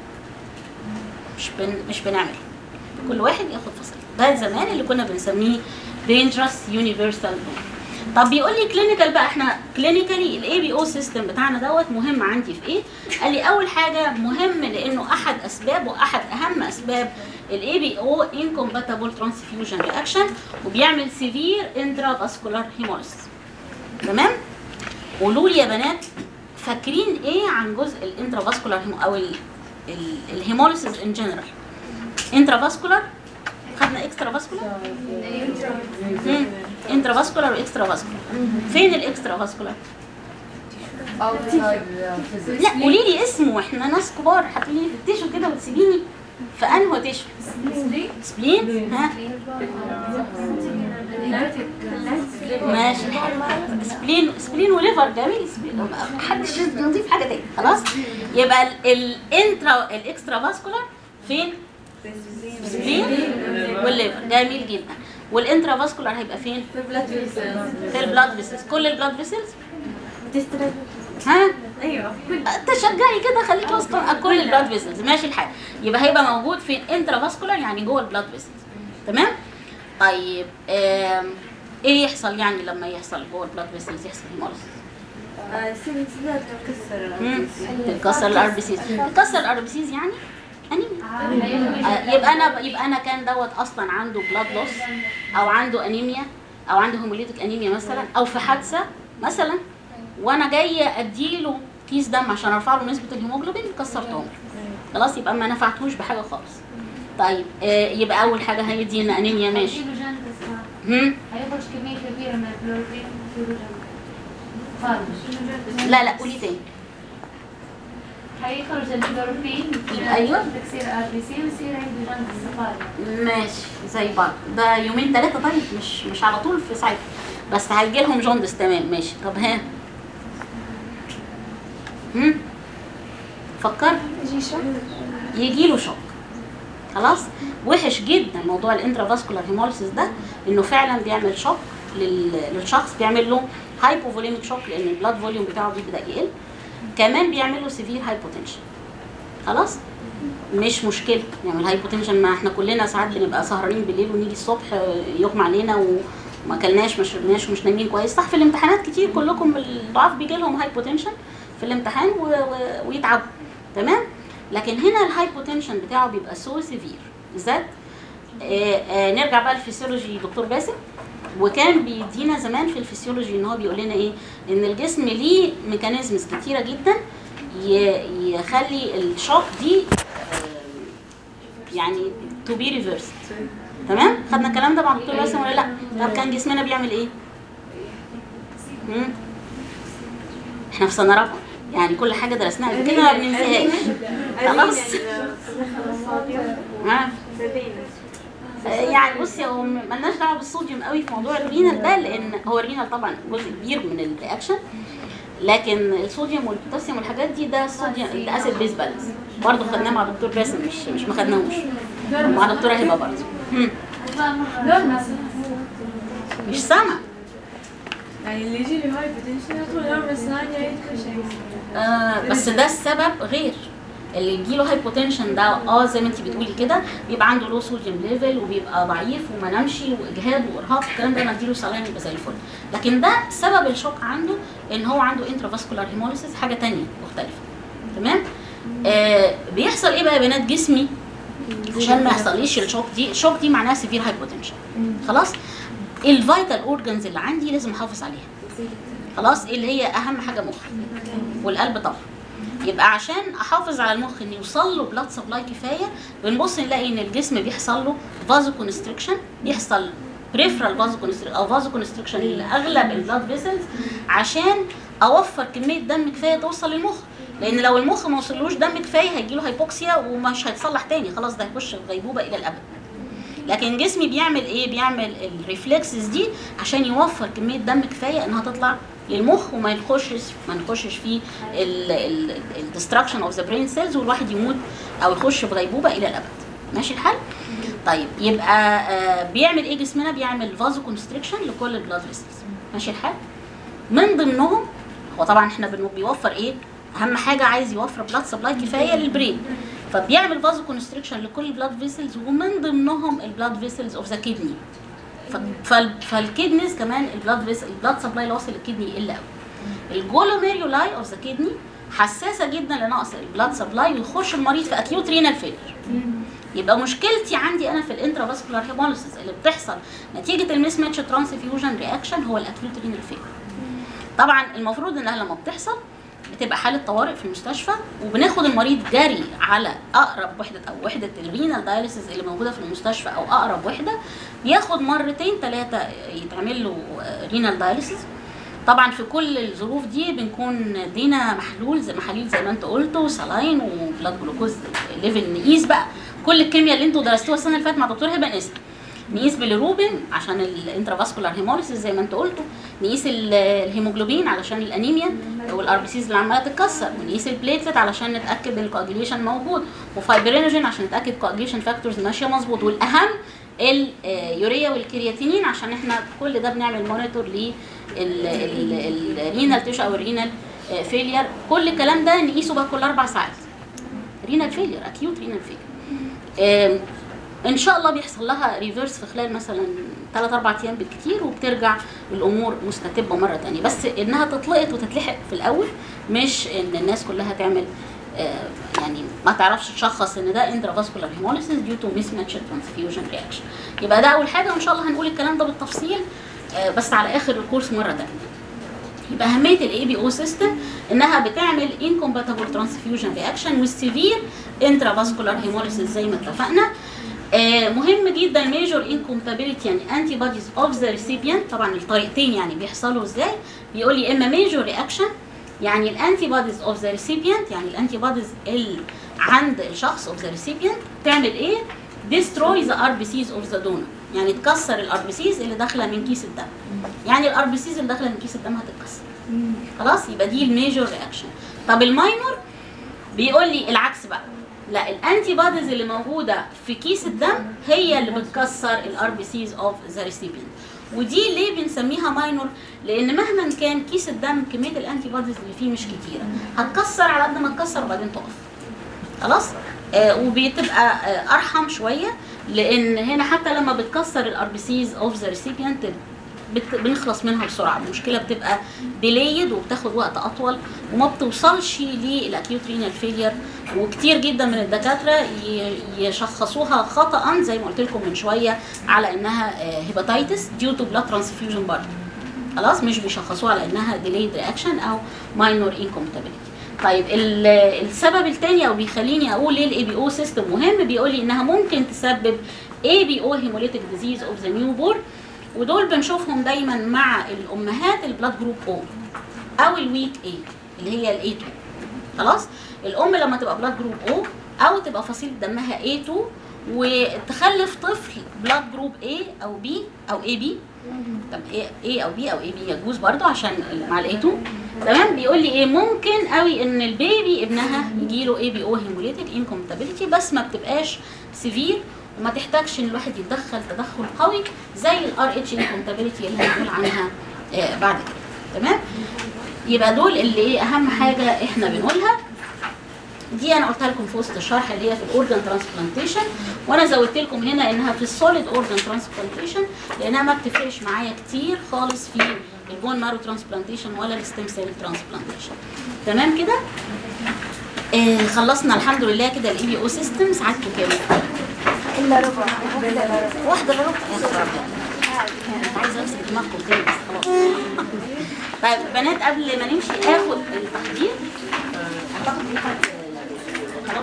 مش بن مش بنعمل كل واحد ياخد فصل ده زمان اللي كنا بنسميه dangerous universal donor طب بيقول لي كلينيكال بقى احنا كلينيكالي الاي بي او سيستم بتاعنا دوت مهم عندي في ايه؟ قال لي اول حاجه مهم لانه احد اسباب واحد اهم اسباب الاي بي او انكومباتبل ترانسفيوجن رياكشن وبيعمل سيفير انترافاسكولار هيموليسيس تمام؟ قولوا لي يا بنات فاكرين ايه عن جزء الانترافاسكولار او الهيموليسيس ان جنرال؟ انترافاسكولار خدنا اكسترا فاسكولار انترا فاسكولار واكسترا فاسكولار فين الاكسترا فاسكولار لا قولي لي اسمه احنا ناس كبار هتقولي لي في التيشو كده وتسيبيني في انهو تيشو سبلين ها ماشي سبلين سبلين وليفر جميل سبلين محدش نضيف حاجه تاني خلاص يبقى الانترا الاكسترا فاسكولار فين سبلين والليفر جميل جدا والانترا فاسكولار هيبقى فين في البلاد فيسلز كل البلاد فيسلز ها ايوه تشجعي كده خليكي واثقه كل البلاد فيسلز ماشي الحال يبقى هيبقى موجود في انترا فاسكولار يعني جوه البلاد فيسلز تمام طيب آم، ايه يحصل يعني لما يحصل جوه البلاد فيسلز يحصل هيموليسيس سنسلات تكسر مم. تتكسر الار بي سيز تتكسر الار بي سيز يعني انيميا آه، يبقى انا يبقى انا كان دوت اصلا عنده بلاد لوس او عنده انيميا او عنده هيموليتيك انيميا مثلا او في حادثه مثلا وانا جايه اديله كيس دم عشان ارفع له نسبه الهيموجلوبين كسرتهم خلاص يبقى ما نفعتهوش بحاجه خالص طيب آه، يبقى اول حاجه هيدينا انيميا ماشي هيجيله جانب اسمها هم؟ هيخرج كمية كبيرة من الكلوروفيل في جانب خارج لا لا قولي تاني هيخرج الكلوروفيل أيوة. تكسير ار بي سي ويصير عنده جانب الصفاري ماشي زي بعض ده يومين ثلاثة طيب مش مش على طول في ساعتها بس هيجي لهم جوندس تمام ماشي طب ها هم فكر يجي له شوك خلاص وحش جدا موضوع الانترافاسكولار هيموليسيس ده انه فعلا بيعمل شوك لل- للشخص بيعمل له هايبوفوليميك شوك لان البلاد فوليوم بتاعه بيبدا يقل كمان بيعمل له سيفير هايبوتنشن خلاص مش مشكله يعني الهايبوتنشن ما احنا كلنا ساعات بنبقى سهرانين بالليل ونيجي الصبح آه، يغمى علينا وما اكلناش ما شربناش ومش نايمين كويس صح في الامتحانات كتير كلكم الضعاف بيجي لهم هايبوتنشن في الامتحان و... و... ويتعبوا تمام لكن هنا الهايبوتنشن بتاعه بيبقى سو سيفير بالذات آه، آه، نرجع بقى للفسيولوجي دكتور باسم وكان بيدينا زمان في الفسيولوجي ان هو بيقول لنا ايه ان الجسم ليه ميكانيزمز كتيره جدا ي- يخلي الشوك دي آه، يعني تو بي ريفرست تمام خدنا الكلام ده مع دكتور باسم ولا لا طب كان جسمنا بيعمل ايه مم؟ احنا في سنه رابعه يعني كل حاجه درسناها قبل كده ما بننساهاش خلاص ها آه، يعني بصي هو م- ملناش دعوه بالصوديوم قوي في موضوع الرينال ده لان هو الرينال طبعا جزء كبير من الرياكشن لكن الصوديوم والبوتاسيوم والحاجات دي ده الصوديوم ده اسيد بيز بالانس برضه خدناه مع دكتور باسم مش مش ما خدناهوش مع دكتوره هبه برضه هم، مش سامع يعني اللي يجي لي هاي بوتنشن طول عمر اسنان يعيد كل شيء آه بس ده السبب غير اللي يجيله هايبوتنشن ده اه زي ما انت بتقولي كده بيبقى عنده لو صوديوم ليفل وبيبقى ضعيف وما نامش واجهاد وارهاق الكلام ده انا اديله سلام يبقى زي الفل لكن ده سبب الشوك عنده ان هو عنده انترافاسكولار هيموليسيس حاجه تانية مختلفه تمام آه بيحصل ايه بقى يا بنات جسمي عشان ما يحصليش الشوك دي الشوك دي معناها سيفير هايبوتنشن خلاص الفيتال اورجانز اللي عندي لازم احافظ عليها خلاص اللي هي اهم حاجه مخ والقلب طبعا يبقى عشان احافظ على المخ ان يوصل له بلاد سبلاي كفايه بنبص نلاقي ان الجسم بيحصل له فازو كونستريكشن بيحصل بريفرال فازو كونستريكشن او فازو كونستريكشن لاغلب البلاد فيسلز عشان اوفر كميه دم كفايه توصل للمخ لان لو المخ ما وصلوش دم كفايه هيجيله هايبوكسيا ومش هيتصلح تاني خلاص ده هيخش في غيبوبه الى الابد لكن جسمي بيعمل ايه بيعمل الريفلكسز دي عشان يوفر كميه دم كفايه انها تطلع للمخ وما يخشش ما نخشش في الدستراكشن اوف ذا برين سيلز والواحد يموت او يخش في غيبوبه الى الابد ماشي الحال طيب يبقى آه بيعمل ايه جسمنا بيعمل فازو كونستريكشن لكل البلاد فيسلز ماشي الحال من ضمنهم هو طبعا احنا بن- بيوفر ايه اهم حاجه عايز يوفر بلاد سبلاي كفايه للبرين فبيعمل فازو كونستريكشن لكل البلاد فيسلز ومن ضمنهم البلاد فيسلز اوف ذا كيدني فالكيدنيز كمان البلاد فيسل البلاد سبلاي اللي واصل للكدني يقل قوي الجلوميرولاي اوف ذا كيدني حساسه جدا لنقص البلاد سبلاي ويخش المريض في اكيوت رينال فيلر يبقى مشكلتي عندي انا في الانترافاسكولار هيموليسيس اللي بتحصل نتيجه الميس ماتش ترانسفيوجن رياكشن هو الاكيوت رينال فيلر طبعا المفروض انها لما بتحصل بتبقى حاله طوارئ في المستشفى وبناخد المريض جري على اقرب وحده او وحده الرينال دايليسيس اللي موجوده في المستشفى او اقرب وحده بياخد مرتين ثلاثه يتعمل له رينال دايليسيس طبعا في كل الظروف دي بنكون ادينا محلول زي محاليل زي ما انت قلتوا سلاين وبلاد جلوكوز ليفل نقيس بقى كل الكيمياء اللي انتوا درستوها السنه اللي فاتت مع دكتور هبه نقيسها نقيس بالروبين عشان الانترافاسكولار هيموليسيس زي ما انتوا قلتوا نقيس ال- الهيموجلوبين علشان الانيميا والار بي سيز اللي عماله تتكسر ونقيس البليتلت علشان نتاكد ان الكواجيليشن موجود وفايبرينوجين عشان نتاكد كواجيليشن فاكتورز ماشيه مظبوط والاهم اليوريا والكرياتينين عشان احنا كل ده بنعمل مونيتور للرينال تيشو او الرينال فيلير كل الكلام ده نقيسه بقى كل اربع ساعات رينال فيلير اكيوت رينال فيلير ان شاء الله بيحصل لها ريفيرس في خلال مثلا 3 4 ايام بالكتير وبترجع الامور مستتبه مره تانية بس انها تطلقت وتتلحق في الاول مش ان الناس كلها تعمل آه، يعني ما تعرفش تشخص ان ده انترافاسكولار هيموليسيس ديو تو ميس ماتش ترانسفيوجن رياكشن يبقى ده اول حاجه وان شاء الله هنقول الكلام ده بالتفصيل آه، بس على اخر الكورس مره تانية يبقى اهميه الاي بي او سيستم انها بتعمل incompatible transfusion reaction والسيفير intravascular hemolysis زي ما اتفقنا آه مهم جدا ميجور incompatibility يعني انتي بوديز اوف ذا recipient طبعا الطريقتين يعني بيحصلوا ازاي بيقول لي اما ميجور رياكشن يعني الانتي بوديز اوف ذا recipient يعني الانتي بوديز اللي عند الشخص اوف ذا recipient تعمل ايه destroy the RBCs of the donor يعني تكسر الار بي سيز اللي داخله من كيس الدم يعني الار بي سيز اللي داخله من كيس الدم هتتكسر خلاص يبقى دي الميجور رياكشن طب الماينور بيقول لي العكس بقى لا الانتي بوديز اللي موجوده في كيس الدم هي اللي بتكسر الار بي سيز اوف ذا ريسيبينت ودي ليه بنسميها ماينور لان مهما كان كيس الدم كميه الانتي بوديز اللي فيه مش كتيره هتكسر على قد ما تكسر وبعدين تقف خلاص آه وبتبقى آه ارحم شويه لان هنا حتى لما بتكسر الار بي سيز اوف ذا ريسيبيانت بنخلص منها بسرعه المشكله بتبقى ديليد وبتاخد وقت اطول وما بتوصلش للاكيوت رينال فيلير وكتير جدا من الدكاتره ي- يشخصوها خطا زي ما قلت لكم من شويه على انها هيباتيتس ديو تو بلاد ترانسفيوجن برضه خلاص مش بيشخصوها على انها ديليد رياكشن او ماينور انكومبتابيلتي طيب ال- السبب الثاني او بيخليني اقول ليه الاي بي او سيستم مهم بيقول لي انها ممكن تسبب اي بي او هيموليتيك ديزيز اوف ذا نيو بورن ودول بنشوفهم دايما مع الامهات البلاد جروب او او الويك اي اللي هي الاي 2 خلاص الام لما تبقى بلاد جروب او او تبقى فصيله دمها اي 2 وتخلف طفل بلاد جروب A او B او اي بي طب A, A او B او اي بي يجوز برضو عشان مع الاي 2 تمام بيقول لي ايه ممكن قوي ان البيبي ابنها يجي له اي بي او هيموليتيك انكومبتابيلتي بس ما بتبقاش سيفير وما تحتاجش ان الواحد يتدخل تدخل قوي زي الار اتش انكومبتابيلتي اللي هنقول عنها آه بعد كده تمام يبقى دول اللي ايه اهم حاجه احنا بنقولها دي انا قلتها لكم في وسط الشرح اللي هي في الاورجان ترانسبلانتيشن وانا زودت لكم هنا انها في السوليد اورجان ترانسبلانتيشن لانها ما بتفرقش معايا كتير خالص في البون مارو ترانسبلانتيشن ولا الستيم سيل ترانسبلانتيشن تمام كده آه خلصنا الحمد لله كده الاي بي او سيستم ساعتكم كام الا ربع واحده الا ربع يا خبر أبيض. أنا عايزه امسك دماغكم تاني بس خلاص طيب بنات قبل ما نمشي اخد التحضير اعتقد في حد خلاص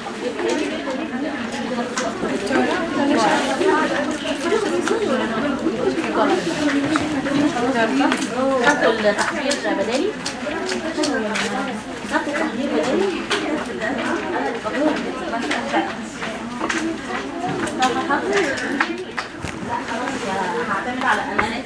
خدتوا التحضير بدالي خدتوا التحضير بدالي هعتمد على امانه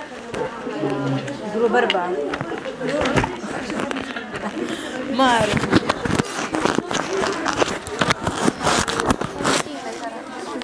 جروب أربعة ما أعرف